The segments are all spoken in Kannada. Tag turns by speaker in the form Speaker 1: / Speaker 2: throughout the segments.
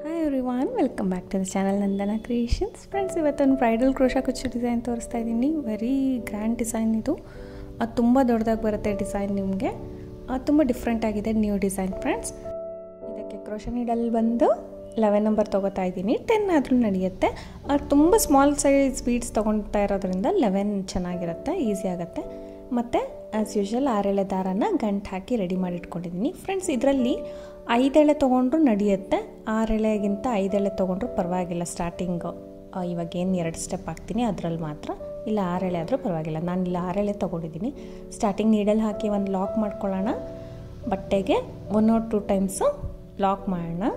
Speaker 1: hi everyone welcome back to the channel Nandana creations friends ಇವತ್ತೊಂದು ಬ್ರೈಡಲ್ ಕ್ರೋಶಾ ಕುಚ್ಚು ಡಿಸೈನ್ ತೋರಿಸ್ತಾ ಇದ್ದೀನಿ ವೆರಿ ಗ್ರ್ಯಾಂಡ್ ಡಿಸೈನ್ ಇದು ಅದು ತುಂಬ ದೊಡ್ಡದಾಗಿ ಬರುತ್ತೆ ಡಿಸೈನ್ ನಿಮಗೆ ಅದು ತುಂಬ ಡಿಫ್ರೆಂಟ್ ಆಗಿದೆ ನ್ಯೂ ಡಿಸೈನ್ ಫ್ರೆಂಡ್ಸ್ ಇದಕ್ಕೆ ಕ್ರೋಶ ನೀಡಲ್ ಬಂದು ಲೆವೆನ್ ನಂಬರ್ ತೊಗೋತಾ ಇದ್ದೀನಿ ಟೆನ್ ಆದರೂ ನಡೆಯುತ್ತೆ ಅದು ತುಂಬ ಸ್ಮಾಲ್ ಸೈಜ್ ಬೀಡ್ಸ್ ತೊಗೊಳ್ತಾ ಇರೋದ್ರಿಂದ ಲೆವೆನ್ ಚೆನ್ನಾಗಿರುತ್ತೆ ಈಸಿ ಆಗುತ್ತೆ ಮತ್ತು ಆ್ಯಸ್ ಯೂಶ್ವಲ್ ಆರೆಳೆ ದಾರನ ಗಂಟು ಹಾಕಿ ರೆಡಿ ಮಾಡಿ ಇಟ್ಕೊಂಡಿದ್ದೀನಿ ಫ್ರೆಂಡ್ಸ್ ಇದರಲ್ಲಿ ಐದೆಳೆ ತೊಗೊಂಡ್ರು ನಡೆಯುತ್ತೆ ಆರೆಳೆಗಿಂತ ಐದೆಳೆ ತೊಗೊಂಡ್ರು ಪರವಾಗಿಲ್ಲ ಸ್ಟಾರ್ಟಿಂಗು ಇವಾಗ ಏನು ಎರಡು ಸ್ಟೆಪ್ ಹಾಕ್ತೀನಿ ಅದರಲ್ಲಿ ಮಾತ್ರ ಇಲ್ಲ ಆರೆಳೆ ಆದರೂ ಪರವಾಗಿಲ್ಲ ನಾನು ಇಲ್ಲ ಆರೆಳೆ ತೊಗೊಂಡಿದ್ದೀನಿ ಸ್ಟಾರ್ಟಿಂಗ್ ನೀಡಲ್ಲಿ ಹಾಕಿ ಒಂದು ಲಾಕ್ ಮಾಡ್ಕೊಳ್ಳೋಣ ಬಟ್ಟೆಗೆ one or two times lock ಮಾಡೋಣ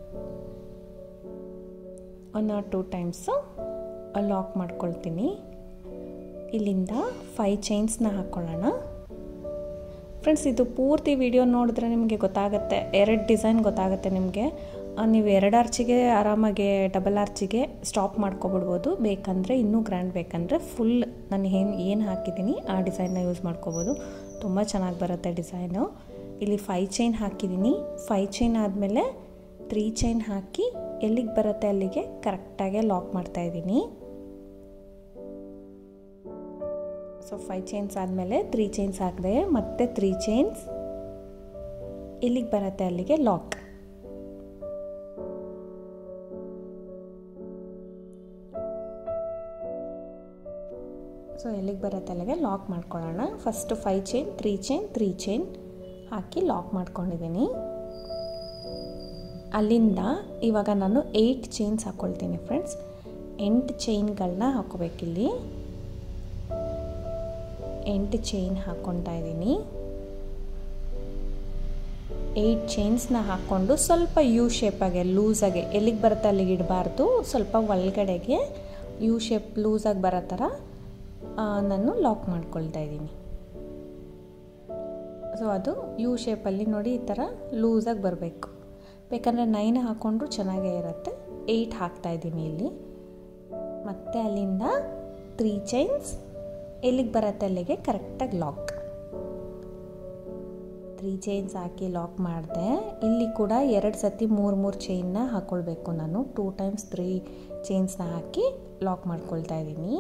Speaker 1: one or two times lock ಮಾಡ್ಕೊಳ್ತೀನಿ ಇಲ್ಲಿಂದ ಫೈ ಚೈನ್ಸ್ನ ಹಾಕ್ಕೊಳ್ಳೋಣ ಫ್ರೆಂಡ್ಸ್ ಇದು ಪೂರ್ತಿ ವಿಡಿಯೋ ನೋಡಿದ್ರೆ ನಿಮಗೆ ಗೊತ್ತಾಗುತ್ತೆ ಎರಡು ಡಿಸೈನ್ ಗೊತ್ತಾಗುತ್ತೆ ನಿಮಗೆ ನೀವು ಎರಡು ಆರ್ಚಿಗೆ ಆರಾಮಾಗಿ ಡಬಲ್ ಆರ್ಚಿಗೆ ಸ್ಟಾಪ್ ಮಾಡ್ಕೊಬಿಡ್ಬೋದು ಬೇಕಂದರೆ ಇನ್ನೂ ಗ್ರ್ಯಾಂಡ್ ಬೇಕಂದರೆ ಫುಲ್ ನಾನು ಏನು ಏನು ಹಾಕಿದ್ದೀನಿ ಆ ಡಿಸೈನ್ನ ಯೂಸ್ ಮಾಡ್ಕೋಬೋದು ತುಂಬ ಚೆನ್ನಾಗಿ ಬರುತ್ತೆ ಡಿಸೈನು ಇಲ್ಲಿ ಫೈ ಚೈನ್ ಹಾಕಿದ್ದೀನಿ ಫೈ ಚೈನ್ ಆದಮೇಲೆ ತ್ರೀ ಚೈನ್ ಹಾಕಿ ಎಲ್ಲಿಗೆ ಬರುತ್ತೆ ಅಲ್ಲಿಗೆ ಕರೆಕ್ಟಾಗೆ ಲಾಕ್ ಮಾಡ್ತಾಯಿದ್ದೀನಿ ಸೊ ಫೈವ್ ಚೈನ್ಸ್ ಆದಮೇಲೆ ತ್ರೀ ಚೈನ್ಸ್ ಹಾಕಿದೆ ಮತ್ತೆ ತ್ರೀ ಚೈನ್ಸ್ ಇಲ್ಲಿಗೆ ಬರುತ್ತೆ ಅಲ್ಲಿಗೆ ಲಾಕ್ ಸೊ ಎಲ್ಲಿಗೆ ಬರುತ್ತೆ ಅಲ್ಲಿಗೆ ಲಾಕ್ ಮಾಡ್ಕೊಳ್ಳೋಣ first five chain three chain three chain ಹಾಕಿ ಲಾಕ್ ಮಾಡ್ಕೊಂಡಿದ್ದೀನಿ ಅಲ್ಲಿಂದ ಇವಾಗ ನಾನು ಏಯ್ಟ್ ಚೈನ್ಸ್ ಹಾಕ್ಕೊಳ್ತೀನಿ ಫ್ರೆಂಡ್ಸ್ ಎಂಟು ಚೈನ್ಗಳನ್ನ ಹಾಕೋಬೇಕಿಲ್ಲಿ ಎಂಟು ಚೈನ್ ಹಾಕ್ಕೊತಾ ಇದ್ದೀನಿ ಏಯ್ಟ್ ಚೈನ್ಸ್ನ ಹಾಕ್ಕೊಂಡು ಸ್ವಲ್ಪ ಯು ಶೇಪಾಗೆ ಲೂಸಾಗೆ ಎಲ್ಲಿಗೆ ಬರುತ್ತೆ ಅಲ್ಲಿಗೆ ಇಡಬಾರ್ದು ಸ್ವಲ್ಪ ಒಳಗಡೆಗೆ ಯು ಶೇಪ್ ಲೂಸಾಗಿ ಬರೋ ಥರ ನಾನು ಲಾಕ್ ಮಾಡ್ಕೊಳ್ತಾ ಇದ್ದೀನಿ ಸೊ ಅದು ಯು ಶೇಪಲ್ಲಿ ನೋಡಿ ಈ ಥರ ಲೂಸಾಗಿ ಬರಬೇಕು ಬೇಕಂದರೆ ನೈನ್ ಹಾಕ್ಕೊಂಡ್ರು ಚೆನ್ನಾಗೇ ಇರುತ್ತೆ ಏಯ್ಟ್ ಹಾಕ್ತಾಯಿದ್ದೀನಿ ಇಲ್ಲಿ ಮತ್ತು ಅಲ್ಲಿಂದ ತ್ರೀ ಚೈನ್ಸ್ ಎಲ್ಲಿಗೆ ಬರುತ್ತೆ ಅಲ್ಲಿಗೆ ಕರೆಕ್ಟಾಗಿ ಲಾಕ್ ತ್ರೀ ಚೈನ್ಸ್ ಹಾಕಿ ಲಾಕ್ ಮಾಡಿದೆ ಇಲ್ಲಿ ಕೂಡ ಎರಡು ಸತಿ ಮೂರು ಮೂರು ಚೈನ್ನ ಹಾಕ್ಕೊಳ್ಬೇಕು ನಾನು ಟೂ ಟೈಮ್ಸ್ ತ್ರೀ ಚೈನ್ಸ್ನ ಹಾಕಿ ಲಾಕ್ ಮಾಡ್ಕೊಳ್ತಾ ಇದ್ದೀನಿ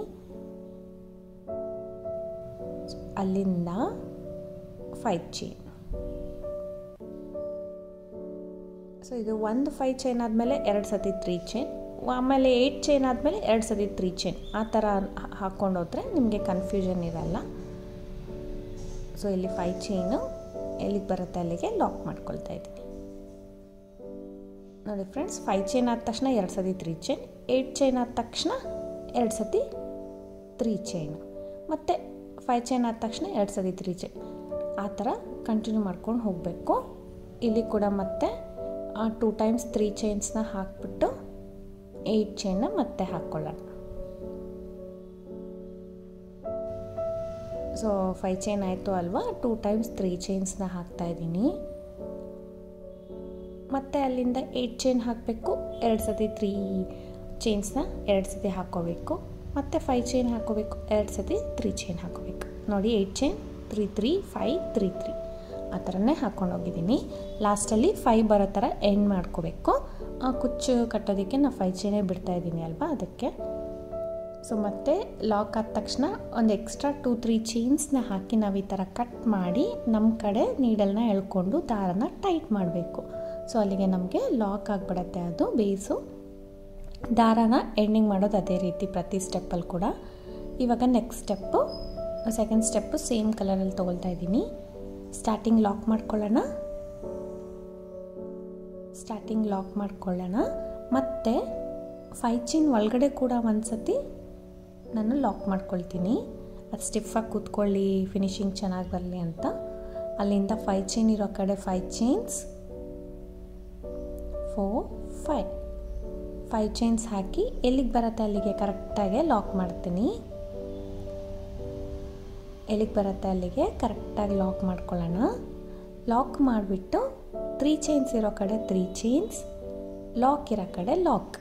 Speaker 1: ಅಲ್ಲಿಂದ ಫೈವ್ ಚೈನ್ ಸೊ ಇದು ಒಂದು ಫೈವ್ ಚೈನ್ ಆದಮೇಲೆ ಎರಡು ಸತಿ ತ್ರೀ ಚೈನ್ ಆಮೇಲೆ ಏಯ್ಟ್ ಚೈನ್ ಆದಮೇಲೆ ಎರಡು ಸತಿ ತ್ರೀ ಚೈನ್ ಆ ಥರ ಹಾಕ್ಕೊಂಡು ಹೋದರೆ ನಿಮಗೆ ಕನ್ಫ್ಯೂಷನ್ ಇರಲ್ಲ ಸೊ ಇಲ್ಲಿ ಫೈವ್ ಚೈನು ಎಲ್ಲಿಗೆ ಬರುತ್ತೆ ಅಲ್ಲಿಗೆ ಲಾಕ್ ಮಾಡ್ಕೊಳ್ತಾ ಇದ್ದೀನಿ ನೋಡಿ ಫ್ರೆಂಡ್ಸ್ ಫೈವ್ ಚೈನ್ ಆದ ತಕ್ಷಣ ಎರಡು ಸತಿ ತ್ರೀ ಚೈನ್ ಏಯ್ಟ್ ಚೈನ್ ಆದ ತಕ್ಷಣ ಎರಡು ಸತಿ ತ್ರೀ ಚೈನ್ ಮತ್ತು ಫೈವ್ ಚೈನ್ ಆದ ತಕ್ಷಣ ಎರಡು ಸತಿ ತ್ರೀ ಚೈನ್ ಆ ಥರ ಕಂಟಿನ್ಯೂ ಮಾಡ್ಕೊಂಡು ಹೋಗಬೇಕು ಇಲ್ಲಿ ಕೂಡ ಮತ್ತೆ ಟೂ ಟೈಮ್ಸ್ ತ್ರೀ ಚೈನ್ಸ್ನ ಹಾಕ್ಬಿಟ್ಟು ಏಯ್ಟ್ ಚೈನ್ನ ಮತ್ತೆ ಹಾಕ್ಕೊಳ್ಳೋಣ ಸೊ ಫೈವ್ ಚೈನ್ ಆಯಿತು ಅಲ್ವಾ ಟೂ ಟೈಮ್ಸ್ ತ್ರೀ ಚೈನ್ಸ್ನ ಹಾಕ್ತಾ ಇದ್ದೀನಿ ಮತ್ತು ಅಲ್ಲಿಂದ ಏಯ್ಟ್ ಚೈನ್ ಹಾಕಬೇಕು ಎರಡು ಸತಿ ತ್ರೀ ಚೈನ್ಸ್ನ ಎರಡು ಸತಿ ಹಾಕ್ಕೋಬೇಕು ಮತ್ತು ಫೈವ್ ಚೈನ್ ಹಾಕ್ಕೋಬೇಕು ಎರಡು ಸತಿ ತ್ರೀ ಚೈನ್ ಹಾಕ್ಕೋಬೇಕು ನೋಡಿ eight chain three three five three three ಆ ಥರನೇ ಹಾಕ್ಕೊಂಡು ಹೋಗಿದ್ದೀನಿ ಲಾಸ್ಟಲ್ಲಿ ಫೈ ಬರೋ ಥರ ಎಂಡ್ ಮಾಡ್ಕೋಬೇಕು ಆ ಕುಚ್ಚು ಕಟ್ಟೋದಕ್ಕೆ ನಾನು ಫೈ ಚೈನೇ ಬಿಡ್ತಾ ಇದ್ದೀನಿ ಅಲ್ವಾ ಅದಕ್ಕೆ ಸೊ ಮತ್ತೆ ಲಾಕ್ ಆದ ತಕ್ಷಣ ಒಂದು ಎಕ್ಸ್ಟ್ರಾ ಟೂ ತ್ರೀ ಚೈನ್ಸ್ನ ಹಾಕಿ ನಾವು ಈ ಥರ ಕಟ್ ಮಾಡಿ ನಮ್ಮ ಕಡೆ ನೀಡಲ್ನ ಎಳ್ಕೊಂಡು ದಾರನ ಟೈಟ್ ಮಾಡಬೇಕು ಸೊ ಅಲ್ಲಿಗೆ ನಮಗೆ ಲಾಕ್ ಆಗಿಬಿಡತ್ತೆ ಅದು ಬೇಸು ದಾರನ ಎಂಡಿಂಗ್ ಮಾಡೋದು ಅದೇ ರೀತಿ ಪ್ರತಿ ಸ್ಟೆಪ್ಪಲ್ಲಿ ಕೂಡ ಇವಾಗ next step second step same ಕಲರಲ್ಲಿ ತೊಗೊಳ್ತಾ ಇದ್ದೀನಿ ಸ್ಟಾರ್ಟಿಂಗ್ ಲಾಕ್ ಮಾಡ್ಕೊಳ್ಳೋಣ ಸ್ಟಾರ್ಟಿಂಗ್ ಲಾಕ್ ಮಾಡ್ಕೊಳ್ಳೋಣ ಮತ್ತು ಫೈ ಚೈನ್ ಒಳಗಡೆ ಕೂಡ ಒಂದು ಸತಿ ನಾನು ಲಾಕ್ ಮಾಡ್ಕೊಳ್ತೀನಿ ಅದು ಸ್ಟಿಫಾಗಿ ಕೂತ್ಕೊಳ್ಳಿ ಫಿನಿಶಿಂಗ್ ಚೆನ್ನಾಗಿ ಬರಲಿ ಅಂತ ಅಲ್ಲಿಂದ ಫೈ ಚೈನ್ ಇರೋ ಕಡೆ five chains four five five chains ಹಾಕಿ ಎಲ್ಲಿಗೆ ಬರುತ್ತೆ ಅಲ್ಲಿಗೆ ಕರೆಕ್ಟಾಗಿ ಲಾಕ್ ಮಾಡ್ತೀನಿ ಎಲ್ಲಿಗೆ ಬರುತ್ತೆ ಅಲ್ಲಿಗೆ ಕರೆಕ್ಟಾಗಿ ಲಾಕ್ ಮಾಡ್ಕೊಳ್ಳೋಣ ಲಾಕ್ ಮಾಡಿಬಿಟ್ಟು ತ್ರೀ ಚೈನ್ಸ್ ಇರೋ ಕಡೆ ತ್ರೀ ಚೈನ್ಸ್ ಲಾಕ್ ಇರೋ ಕಡೆ ಲಾಕ್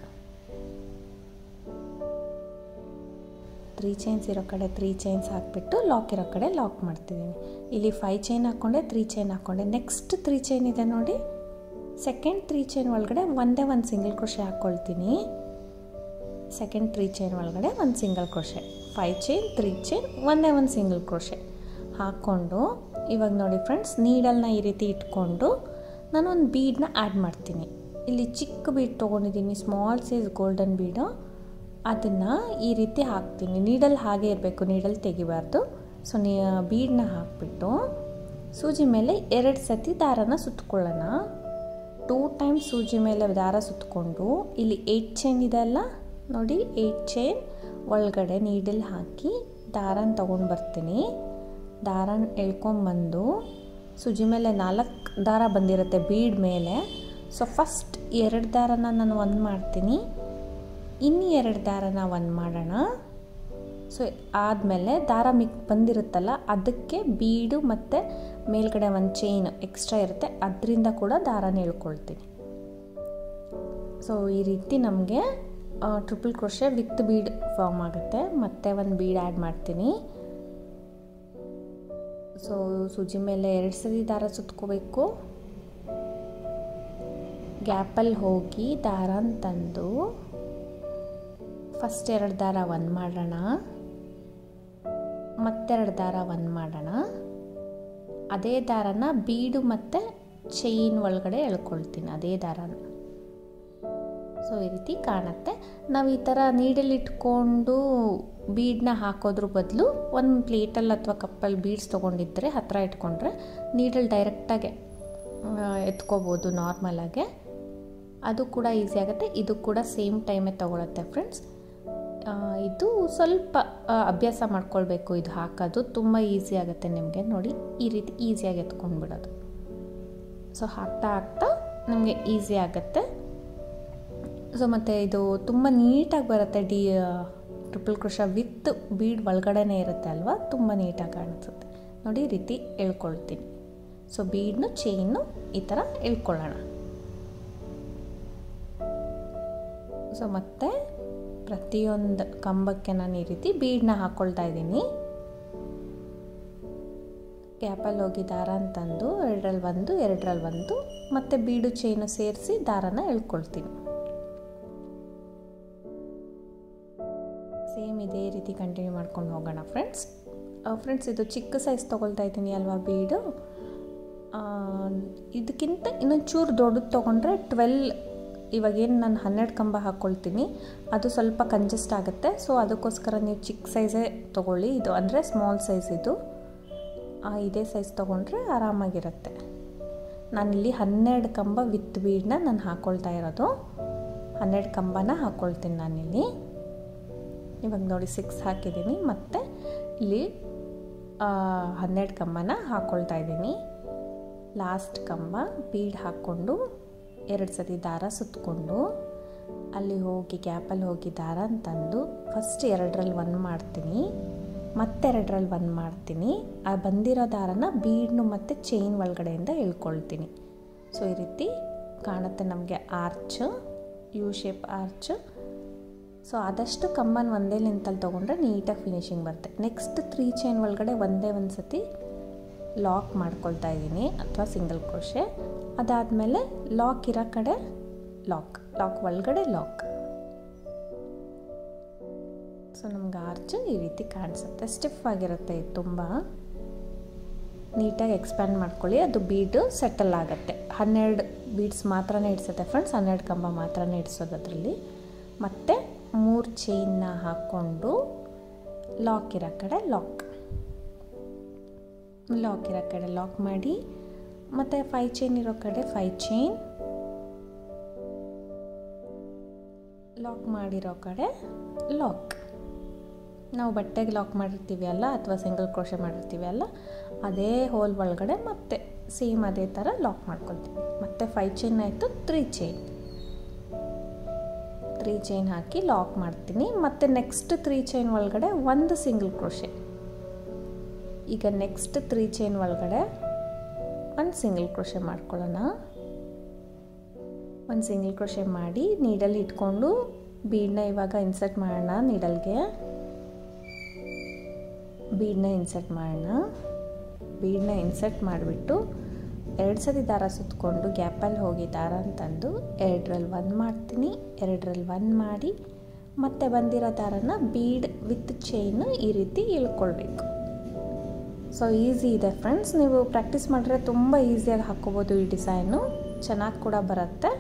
Speaker 1: ತ್ರೀ ಚೈನ್ಸ್ ಇರೋ ಕಡೆ ತ್ರೀ ಚೈನ್ಸ್ ಹಾಕ್ಬಿಟ್ಟು ಲಾಕ್ ಇರೋ ಕಡೆ ಲಾಕ್ ಮಾಡ್ತಿದ್ದೀನಿ ಇಲ್ಲಿ ಫೈ ಚೈನ್ ಹಾಕ್ಕೊಂಡೆ ತ್ರೀ ಚೈನ್ ಹಾಕ್ಕೊಂಡೆ ನೆಕ್ಸ್ಟ್ ತ್ರೀ ಚೈನ್ ಇದೆ ನೋಡಿ ಸೆಕೆಂಡ್ ತ್ರೀ ಚೈನ್ ಒಳಗಡೆ ಒಂದೇ ಒಂದು ಸಿಂಗಲ್ ಕ್ರೋಶೆ ಹಾಕ್ಕೊಳ್ತೀನಿ ಸೆಕೆಂಡ್ ತ್ರೀ ಚೈನ್ ಒಳಗಡೆ ಒಂದು single crochet five chain three chain ಒಂದೇ ಒಂದು ಸಿಂಗಲ್ ಕ್ರೋಶೆ ಹಾಕ್ಕೊಂಡು ಇವಾಗ ನೋಡಿ ಫ್ರೆಂಡ್ಸ್ ನೀಡಲ್ನ ಈ ರೀತಿ ಇಟ್ಕೊಂಡು ನಾನು ಒಂದು ಬೀಡನ್ನ ಆ್ಯಡ್ ಮಾಡ್ತೀನಿ ಇಲ್ಲಿ ಚಿಕ್ಕ ಬೀಡ್ ತೊಗೊಂಡಿದ್ದೀನಿ ಸ್ಮಾಲ್ ಸೈಜ್ ಗೋಲ್ಡನ್ ಬೀಡು ಅದನ್ನು ಈ ರೀತಿ ಹಾಕ್ತೀನಿ ನೀಡಲ್ ಹಾಗೆ ಇರಬೇಕು ನೀಡಲ್ ತೆಗಿಬಾರ್ದು ಸೊ ನೀ ಬೀಡನ್ನ ಹಾಕ್ಬಿಟ್ಟು ಸೂಜಿ ಮೇಲೆ ಎರಡು ಸತಿ ದಾರನ ಸುತ್ತಕೊಳ್ಳೋಣ ಟೂ ಟೈಮ್ ಸೂಜಿ ಮೇಲೆ ದಾರ ಸುತ್ತಕೊಂಡು ಇಲ್ಲಿ ಏಯ್ಟ್ ಚೈನ್ ಇದೆ ಅಲ್ಲ ನೋಡಿ ಏಯ್ಟ್ ಚೈನ್ ಒಳಗಡೆ ನೀಡಲ್ ಹಾಕಿ ದಾರನ ತೊಗೊಂಡು ಬರ್ತೀನಿ ದಾರನ ಎಳ್ಕೊಂಬಂದು ಸುಜಿ ಮೇಲೆ ನಾಲ್ಕು ದಾರ ಬಂದಿರುತ್ತೆ ಬೀಡ್ ಮೇಲೆ ಸೊ ಫಸ್ಟ್ ಎರಡು ದಾರನ ನಾನು ಒಂದು ಮಾಡ್ತೀನಿ ಇನ್ನು ಎರಡು ದಾರನ ಒಂದು ಮಾಡೋಣ ಸೊ ಆದಮೇಲೆ ದಾರ ಮಿಕ್ ಬಂದಿರುತ್ತಲ್ಲ ಅದಕ್ಕೆ ಬೀಡು ಮತ್ತು ಮೇಲ್ಗಡೆ ಒಂದು ಚೈನ್ ಎಕ್ಸ್ಟ್ರಾ ಇರುತ್ತೆ ಅದರಿಂದ ಕೂಡ ದಾರನ ಎಳ್ಕೊಳ್ತೀನಿ ಸೊ ಈ ರೀತಿ ನಮಗೆ triple crochet with bead form ಆಗುತ್ತೆ ಮತ್ತೆ ಒಂದು ಬೀಡ್ ಆ್ಯಡ್ ಮಾಡ್ತೀನಿ ಸೊ ಸೂಜಿ ಮೇಲೆ ಎರಡು ಸರಿ ದಾರ ಸುತ್ಕೋಬೇಕು ಗ್ಯಾಪಲ್ಲಿ ಹೋಗಿ ದಾರನ ತಂದು ಫಸ್ಟ್ ಎರಡು ದಾರ ಒಂದು ಮಾಡೋಣ ಮತ್ತೆರಡು ದಾರ ಒಂದು ಮಾಡೋಣ ಅದೇ ದಾರನ ಬೀಡು ಮತ್ತು ಚೈನ್ ಒಳಗಡೆ ಎಳ್ಕೊಳ್ತೀನಿ ಅದೇ ದಾರನ ಸೊ ಈ ರೀತಿ ಕಾಣುತ್ತೆ ನಾವು ಈ ಥರ ನೀಡಲ್ಲಿ ಇಟ್ಕೊಂಡು ಬೀಡನ್ನ ಹಾಕೋದ್ರ ಬದಲು ಒಂದು ಪ್ಲೇಟಲ್ಲಿ ಅಥವಾ ಕಪ್ಪಲ್ಲಿ ಬೀಡ್ಸ್ ತೊಗೊಂಡಿದ್ದರೆ ಹತ್ತಿರ ಇಟ್ಕೊಂಡ್ರೆ ನೀಡಲ್ಲಿ ಡೈರೆಕ್ಟಾಗೆ ಎತ್ಕೋಬೋದು ನಾರ್ಮಲಾಗೆ ಅದು ಕೂಡ ಈಸಿ ಆಗುತ್ತೆ ಇದು ಕೂಡ ಸೇಮ್ ಟೈಮೇ ತೊಗೊಳುತ್ತೆ ಫ್ರೆಂಡ್ಸ್ ಇದು ಸ್ವಲ್ಪ ಅಭ್ಯಾಸ ಮಾಡ್ಕೊಳ್ಬೇಕು ಇದು ಹಾಕೋದು ತುಂಬ ಈಸಿ ಆಗುತ್ತೆ ನಿಮಗೆ ನೋಡಿ ಈ ರೀತಿ ಈಸಿಯಾಗಿ ಎತ್ಕೊಂಡು ಬಿಡೋದು ಸೊ ಹಾಕ್ತಾ ಹಾಕ್ತಾ ನಿಮಗೆ ಈಸಿ ಆಗುತ್ತೆ ಸೊ ಮತ್ತು ಇದು ತುಂಬ ನೀಟಾಗಿ ಬರುತ್ತೆ the triple crochet with bead ಒಳಗಡೆನೇ ಇರುತ್ತೆ ಅಲ್ವಾ ತುಂಬ ನೀಟಾಗಿ ಕಾಣಿಸುತ್ತೆ ನೋಡಿ ಈ ರೀತಿ ಎಳ್ಕೊಳ್ತೀನಿ ಸೊ ಬೀಡ್ನು ಚೈನು ಈ ಥರ ಎಳ್ಕೊಳ್ಳೋಣ ಸೊ ಮತ್ತು ಪ್ರತಿಯೊಂದು ಕಂಬಕ್ಕೆ ನಾನು ಈ ರೀತಿ ಬೀಡನ್ನ ಹಾಕ್ಕೊಳ್ತಾ ಇದ್ದೀನಿ ಗ್ಯಾಪಲ್ಲಿ ಹೋಗಿ ದಾರ ಅಂತಂದು ಎರಡರಲ್ಲಿ ಒಂದು ಎರಡರಲ್ಲಿ ಒಂದು ಮತ್ತು ಬೀಡು ಚೈನು ಸೇರಿಸಿ ದಾರನ ಎಳ್ಕೊಳ್ತೀನಿ ಸೇಮ್ ಇದೇ ರೀತಿ ಕಂಟಿನ್ಯೂ ಮಾಡ್ಕೊಂಡು ಹೋಗೋಣ ಫ್ರೆಂಡ್ಸ್ ಫ್ರೆಂಡ್ಸ್ ಇದು ಚಿಕ್ಕ ಸೈಜ್ ತೊಗೊಳ್ತಾ ಇದ್ದೀನಿ ಅಲ್ವಾ ಬೀಡು ಇದಕ್ಕಿಂತ ಇನ್ನೊಂದು ಚೂರು ದೊಡ್ಡದು ತೊಗೊಂಡ್ರೆ ಟ್ವೆಲ್ ಇವಾಗೇನು ನಾನು ಹನ್ನೆರಡು ಕಂಬ ಹಾಕ್ಕೊಳ್ತೀನಿ ಅದು ಸ್ವಲ್ಪ ಕಂಜೆಸ್ಟ್ ಆಗುತ್ತೆ ಸೊ ಅದಕ್ಕೋಸ್ಕರ ನೀವು ಚಿಕ್ಕ ಸೈಜೇ ತೊಗೊಳ್ಳಿ ಇದು ಅಂದರೆ ಸ್ಮಾಲ್ ಸೈಜ್ ಇದು ಇದೇ ಸೈಜ್ ತೊಗೊಂಡ್ರೆ ಆರಾಮಾಗಿರುತ್ತೆ ನಾನಿಲ್ಲಿ ಹನ್ನೆರಡು ಕಂಬ ವಿತ್ ಬೀಡನ್ನ ನಾನು ಹಾಕ್ಕೊಳ್ತಾ ಇರೋದು ಹನ್ನೆರಡು ಕಂಬನ ಹಾಕ್ಕೊಳ್ತೀನಿ ನಾನಿಲ್ಲಿ ಇವಾಗ ನೋಡಿ ಸಿಕ್ಸ್ ಹಾಕಿದ್ದೀನಿ ಮತ್ತು ಇಲ್ಲಿ ಹನ್ನೆರಡು ಕಂಬನ ಹಾಕ್ಕೊಳ್ತಾ ಇದ್ದೀನಿ ಲಾಸ್ಟ್ ಕಂಬ ಬೀಡ್ ಹಾಕ್ಕೊಂಡು ಎರಡು ಸತಿ ದಾರ ಸುತ್ತಕೊಂಡು ಅಲ್ಲಿ ಹೋಗಿ ಗ್ಯಾಪಲ್ಲಿ ಹೋಗಿ ದಾರ ಅಂತಂದು ಫಸ್ಟ್ ಎರಡರಲ್ಲಿ ಒಂದು ಮಾಡ್ತೀನಿ ಮತ್ತೆರಡರಲ್ಲಿ ಒಂದು ಮಾಡ್ತೀನಿ ಆ ಬಂದಿರೋ ದಾರನ ಬೀಡ್ನು ಮತ್ತು ಚೈನ್ ಒಳಗಡೆಯಿಂದ ಎಳ್ಕೊಳ್ತೀನಿ ಸೊ ಈ ರೀತಿ ಕಾಣುತ್ತೆ ನಮಗೆ arch U shape arch so ಆದಷ್ಟು ಕಂಬನ ಒಂದೇ ಲೆಂತಲ್ಲಿ ತೊಗೊಂಡ್ರೆ ನೀಟಾಗಿ ಫಿನಿಶಿಂಗ್ ಬರುತ್ತೆ ನೆಕ್ಸ್ಟ್ ತ್ರೀ ಚೈನ್ ಒಳಗಡೆ ಒಂದೇ ಒಂದು ಸತಿ ಲಾಕ್ ಮಾಡ್ಕೊಳ್ತಾ ಇದ್ದೀನಿ ಅಥವಾ ಸಿಂಗಲ್ ಕ್ರೋಶೆ ಅದಾದಮೇಲೆ ಲಾಕ್ ಇರೋ ಕಡೆ ಲಾಕ್ ಲಾಕ್ ಒಳಗಡೆ ಲಾಕ್ ಸೊ ನಮ್ಗೆ ಆರ್ಚ್ ಈ ರೀತಿ ಕಾಣಿಸುತ್ತೆ ಸ್ಟಿಫ್ ಆಗಿರುತ್ತೆ ಇದು ತುಂಬ ನೀಟಾಗಿ ಎಕ್ಸ್ಪ್ಯಾಂಡ್ ಮಾಡ್ಕೊಳ್ಳಿ ಅದು ಬೀಡು ಸೆಟಲ್ ಆಗುತ್ತೆ ಹನ್ನೆರಡು ಬೀಡ್ಸ್ ಮಾತ್ರನೇ ಇಡ್ಸುತ್ತೆ ಫ್ರೆಂಡ್ಸ್ ಹನ್ನೆರಡು ಕಂಬ ಮಾತ್ರನೇ ಇಡ್ಸೋದು ಅದರಲ್ಲಿ ಮತ್ತು ಮೂರು ಚೈನ್ನ ಹಾಕ್ಕೊಂಡು ಲಾಕ್ ಇರೋ ಕಡೆ ಲಾಕ್ ಲಾಕ್ ಇರೋ ಕಡೆ ಲಾಕ್ ಮಾಡಿ ಮತ್ತು ಫೈ ಚೈನ್ ಇರೋ ಕಡೆ ಫೈ ಚೈನ್ ಲಾಕ್ ಮಾಡಿರೋ ಕಡೆ ಲಾಕ್ ನಾವು ಬಟ್ಟೆಗೆ ಲಾಕ್ ಮಾಡಿರ್ತೀವಿ ಅಲ್ಲ ಅಥವಾ ಸಿಂಗಲ್ ಕ್ರೋಶೆ ಮಾಡಿರ್ತೀವಿ ಅಲ್ಲ ಅದೇ ಹೋಲ್ ಒಳಗಡೆ ಮತ್ತೆ ಸೇಮ್ ಅದೇ ಥರ ಲಾಕ್ ಮಾಡ್ಕೊಳ್ತೀವಿ ಮತ್ತು ಫೈ ಚೈನ್ ಆಯಿತು ತ್ರೀ ಚೈನ್ ತ್ರೀ ಚೈನ್ ಹಾಕಿ ಲಾಕ್ ಮಾಡ್ತೀನಿ ಮತ್ತು ನೆಕ್ಸ್ಟ್ ತ್ರೀ ಚೈನ್ ಒಳಗಡೆ ಒಂದು ಸಿಂಗಲ್ ಕ್ರೋಶೆ ಈಗ ನೆಕ್ಸ್ಟ್ ತ್ರೀ ಚೈನ್ ಒಳಗಡೆ ಒಂದು ಸಿಂಗಲ್ ಕ್ರೋಶೆ ಮಾಡ್ಕೊಳ್ಳೋಣ ಒಂದು ಸಿಂಗಲ್ ಕ್ರೋಶೆ ಮಾಡಿ ನೀಡಲ್ಲಿ ಇಟ್ಕೊಂಡು ಬೀಡನ್ನ ಇವಾಗ ಇನ್ಸರ್ಟ್ ಮಾಡೋಣ ನೀಡಲ್ಗೆ ಬೀಡನ್ನ ಇನ್ಸರ್ಟ್ ಮಾಡೋಣ ಬೀಡನ್ನ ಇನ್ಸರ್ಟ್ ಮಾಡಿಬಿಟ್ಟು ಎರಡು ಸತಿ ದಾರ ಸುತ್ತಕೊಂಡು ಗ್ಯಾಪಲ್ಲಿ ಹೋಗಿ ದಾರ ಅಂತಂದು ಎರಡರಲ್ಲಿ ಒಂದು ಮಾಡ್ತೀನಿ ಎರಡರಲ್ಲಿ ಒಂದು ಮಾಡಿ ಮತ್ತೆ ಬಂದಿರೋ ದಾರನ ಬೀಡ್ ವಿತ್ ಚೈನ್ ಈ ರೀತಿ ಇಳ್ಕೊಳ್ಬೇಕು ಸೊ ಈಸಿ ಇದೆ ಫ್ರೆಂಡ್ಸ್ ನೀವು ಪ್ರಾಕ್ಟೀಸ್ ಮಾಡಿದ್ರೆ ತುಂಬ ಈಸಿಯಾಗಿ ಹಾಕ್ಕೋಬೋದು ಈ ಡಿಸೈನು ಚೆನ್ನಾಗಿ ಕೂಡ ಬರುತ್ತೆ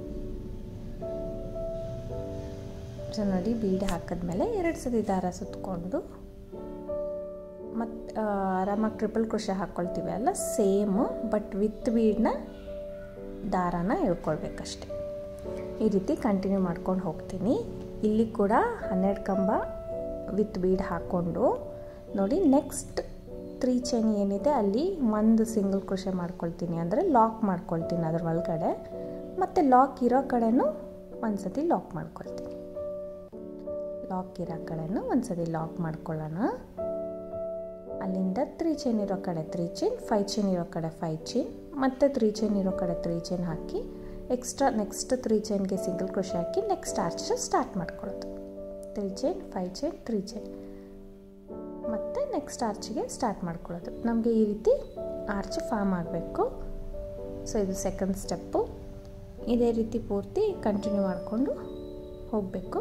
Speaker 1: ಸೊ ನೋಡಿ ಬೀಡ್ ಹಾಕಿದ್ಮೇಲೆ ಎರಡು ಸತಿ ದಾರ ಸುತ್ತಕೊಂಡು ಮತ್ತು ಆರಾಮಾಗಿ ಟ್ರಿಪಲ್ ಕ್ರೋಶ ಹಾಕ್ಕೊಳ್ತೀವಿ ಅಲ್ಲ ಸೇಮು ಬಟ್ ವಿತ್ ಬೀಡನ್ನ ದಾರಾನ ಎಳ್ಕೊಳ್ಬೇಕಷ್ಟೆ ಈ ರೀತಿ ಕಂಟಿನ್ಯೂ ಮಾಡ್ಕೊಂಡು ಹೋಗ್ತೀನಿ ಇಲ್ಲಿ ಕೂಡ ಹನ್ನೆರಡು ಕಂಬ ವಿತ್ ಬೀಡ್ ಹಾಕ್ಕೊಂಡು ನೋಡಿ ನೆಕ್ಸ್ಟ್ ತ್ರೀ ಚೈನ್ ಏನಿದೆ ಅಲ್ಲಿ ಒಂದು ಸಿಂಗಲ್ ಕ್ರೋಶ ಮಾಡ್ಕೊಳ್ತೀನಿ ಅಂದರೆ ಲಾಕ್ ಮಾಡ್ಕೊಳ್ತೀನಿ ಅದ್ರ ಒಳಗಡೆ ಮತ್ತು ಲಾಕ್ ಇರೋ ಕಡೆನೂ ಒಂದು ಸತಿ ಲಾಕ್ ಮಾಡ್ಕೊಳ್ತೀನಿ ಲಾಕ್ ಇರೋ ಕಡೆನೂ ಒಂದು ಸತಿ ಲಾಕ್ ಮಾಡ್ಕೊಳ್ಳೋಣ ಅಲ್ಲಿಂದ ತ್ರೀ ಚೈನ್ ಇರೋ ಕಡೆ ತ್ರೀ ಚೈನ್ ಫೈ ಚೈನ್ ಇರೋ ಕಡೆ ಫೈ ಚೈನ್ ಮತ್ತು ತ್ರೀ ಚೈನ್ ಇರೋ ಕಡೆ ತ್ರೀ ಚೈನ್ ಹಾಕಿ ಎಕ್ಸ್ಟ್ರಾ ನೆಕ್ಸ್ಟ್ ತ್ರೀ ಚೈನ್ಗೆ ಸಿಂಗಲ್ ಕ್ರೋಶ ಹಾಕಿ ನೆಕ್ಸ್ಟ್ ಆರ್ಚ್ ಸ್ಟಾರ್ಟ್ ಮಾಡ್ಕೊಳ್ಳೋದು three chain five chain three chain ಮತ್ತು ನೆಕ್ಸ್ಟ್ ಆರ್ಚಿಗೆ ಸ್ಟಾರ್ಟ್ ಮಾಡ್ಕೊಳ್ಳೋದು ನಮಗೆ ಈ ರೀತಿ ಆರ್ಚ್ ಫಾರ್ಮ್ ಆಗಬೇಕು ಸೊ ಇದು ಸೆಕೆಂಡ್ ಸ್ಟೆಪ್ಪು ಇದೇ ರೀತಿ ಪೂರ್ತಿ ಕಂಟಿನ್ಯೂ ಮಾಡಿಕೊಂಡು ಹೋಗಬೇಕು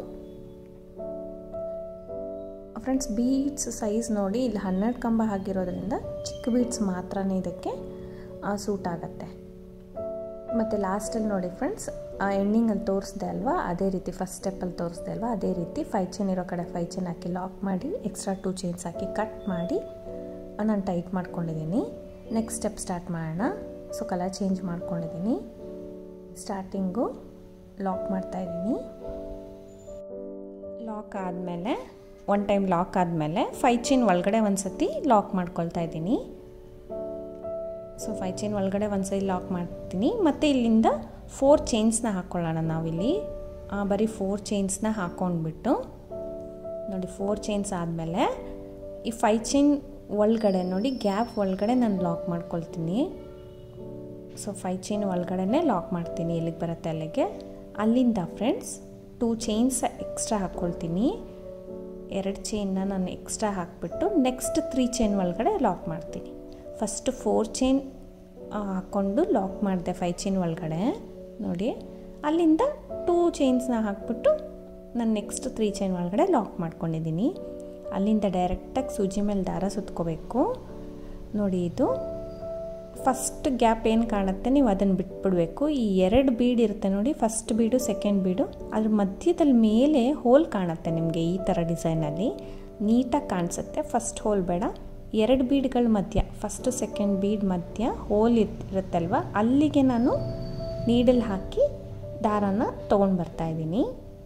Speaker 1: ಫ್ರೆಂಡ್ಸ್ ಬೀಡ್ಸ್ ಸೈಜ್ ನೋಡಿ ಇಲ್ಲಿ ಹನ್ನೆರಡು ಕಂಬ ಆಗಿರೋದ್ರಿಂದ ಚಿಕ್ಕ ಬೀಡ್ಸ್ ಮಾತ್ರನೇ ಇದಕ್ಕೆ ಸೂಟ್ ಆಗುತ್ತೆ ಮತ್ತು ಲಾಸ್ಟಲ್ಲಿ ನೋಡಿ ಫ್ರೆಂಡ್ಸ್ ಎಂಡಿಂಗಲ್ಲಿ ತೋರಿಸ್ದೆ ಅಲ್ವಾ ಅದೇ ರೀತಿ ಫಸ್ಟ್ ಸ್ಟೆಪ್ಪಲ್ಲಿ ತೋರಿಸ್ದೆ ಅಲ್ವಾ ಅದೇ ರೀತಿ ಫೈ ಚೈನ್ ಇರೋ ಕಡೆ ಫೈ ಚೈನ್ ಹಾಕಿ ಲಾಕ್ ಮಾಡಿ ಎಕ್ಸ್ಟ್ರಾ ಟೂ ಚೈನ್ಸ್ ಹಾಕಿ ಕಟ್ ಮಾಡಿ ನಾನು ಟೈಟ್ ಮಾಡ್ಕೊಂಡಿದ್ದೀನಿ ನೆಕ್ಸ್ಟ್ ಸ್ಟೆಪ್ ಸ್ಟಾರ್ಟ್ ಮಾಡೋಣ ಸೊ ಕಲರ್ ಚೇಂಜ್ ಮಾಡ್ಕೊಂಡಿದ್ದೀನಿ ಸ್ಟಾರ್ಟಿಂಗು ಲಾಕ್ ಮಾಡ್ತಾಯಿದ್ದೀನಿ ಲಾಕ್ ಆದಮೇಲೆ ಒನ್ ಟೈಮ್ ಲಾಕ್ ಆದಮೇಲೆ ಫೈ ಚೈನ್ ಒಳಗಡೆ ಒಂದು ಸತಿ ಲಾಕ್ ಮಾಡ್ಕೊಳ್ತಾ ಇದ್ದೀನಿ ಸೊ ಫೈ ಚೈನ್ ಒಳಗಡೆ ಒಂದು ಸತಿ ಲಾಕ್ ಮಾಡ್ತೀನಿ ಮತ್ತು ಇಲ್ಲಿಂದ ಫೋರ್ ಚೈನ್ಸ್ನ ಹಾಕ್ಕೊಳ್ಳೋಣ ನಾವಿಲ್ಲಿ ಬರೀ ಫೋರ್ ಚೈನ್ಸ್ನ ಹಾಕ್ಕೊಂಡ್ಬಿಟ್ಟು ನೋಡಿ ಫೋರ್ ಚೈನ್ಸ್ ಆದಮೇಲೆ ಈ ಫೈ ಚೈನ್ ಒಳಗಡೆ ನೋಡಿ ಗ್ಯಾಪ್ ಒಳಗಡೆ ನಾನು ಲಾಕ್ ಮಾಡ್ಕೊಳ್ತೀನಿ ಸೊ ಫೈ ಚೈನ್ ಒಳಗಡೆನೇ ಲಾಕ್ ಮಾಡ್ತೀನಿ ಎಲ್ಲಿಗೆ ಬರುತ್ತೆ ಅಲ್ಲಿಗೆ ಅಲ್ಲಿಂದ ಫ್ರೆಂಡ್ಸ್ ಟೂ ಚೈನ್ಸ್ ಎಕ್ಸ್ಟ್ರಾ ಹಾಕ್ಕೊಳ್ತೀನಿ ಎರಡು ಚೈನ್ನ ನಾನು ಎಕ್ಸ್ಟ್ರಾ ಹಾಕಿಬಿಟ್ಟು ನೆಕ್ಸ್ಟ್ ತ್ರೀ ಚೈನ್ ಒಳಗಡೆ ಲಾಕ್ ಮಾಡ್ತೀನಿ ಫಸ್ಟ್ ಫೋರ್ ಚೈನ್ ಹಾಕ್ಕೊಂಡು ಲಾಕ್ ಮಾಡಿದೆ ಫೈ ಚೈನ್ ಒಳಗಡೆ ನೋಡಿ ಅಲ್ಲಿಂದ ಟೂ ಚೈನ್ಸ್ನ ಹಾಕ್ಬಿಟ್ಟು ನಾನು ನೆಕ್ಸ್ಟ್ ತ್ರೀ ಚೈನ್ ಒಳಗಡೆ ಲಾಕ್ ಮಾಡ್ಕೊಂಡಿದ್ದೀನಿ ಅಲ್ಲಿಂದ ಡೈರೆಕ್ಟಾಗಿ ಸೂಜಿ ಮೇಲೆ ದಾರ ಸುತ್ಕೋಬೇಕು ನೋಡಿ ಇದು ಫಸ್ಟ್ ಗ್ಯಾಪ್ ಏನು ಕಾಣುತ್ತೆ ನೀವು ಅದನ್ನು ಬಿಟ್ಬಿಡಬೇಕು ಈ ಎರಡು ಬೀಡ್ ಇರುತ್ತೆ ನೋಡಿ ಫಸ್ಟ್ ಬೀಡು ಸೆಕೆಂಡ್ ಬೀಡು ಅದ್ರ ಮಧ್ಯದಲ್ಲಿ ಮೇಲೆ ಹೋಲ್ ಕಾಣುತ್ತೆ ನಿಮಗೆ ಈ ಥರ ಡಿಸೈನಲ್ಲಿ ನೀಟಾಗಿ ಕಾಣಿಸುತ್ತೆ ಫಸ್ಟ್ ಹೋಲ್ ಬೇಡ ಎರಡು ಬೀಡ್ಗಳ ಮಧ್ಯ ಫಸ್ಟು ಸೆಕೆಂಡ್ ಬೀಡ್ ಮಧ್ಯ ಹೋಲ್ ಇರುತ್ತಲ್ವ ಅಲ್ಲಿಗೆ ನಾನು ನೀಡಲ್ ಹಾಕಿ ದಾರಾನ ತೊಗೊಂಡು ಬರ್ತಾಯಿದ್ದೀನಿ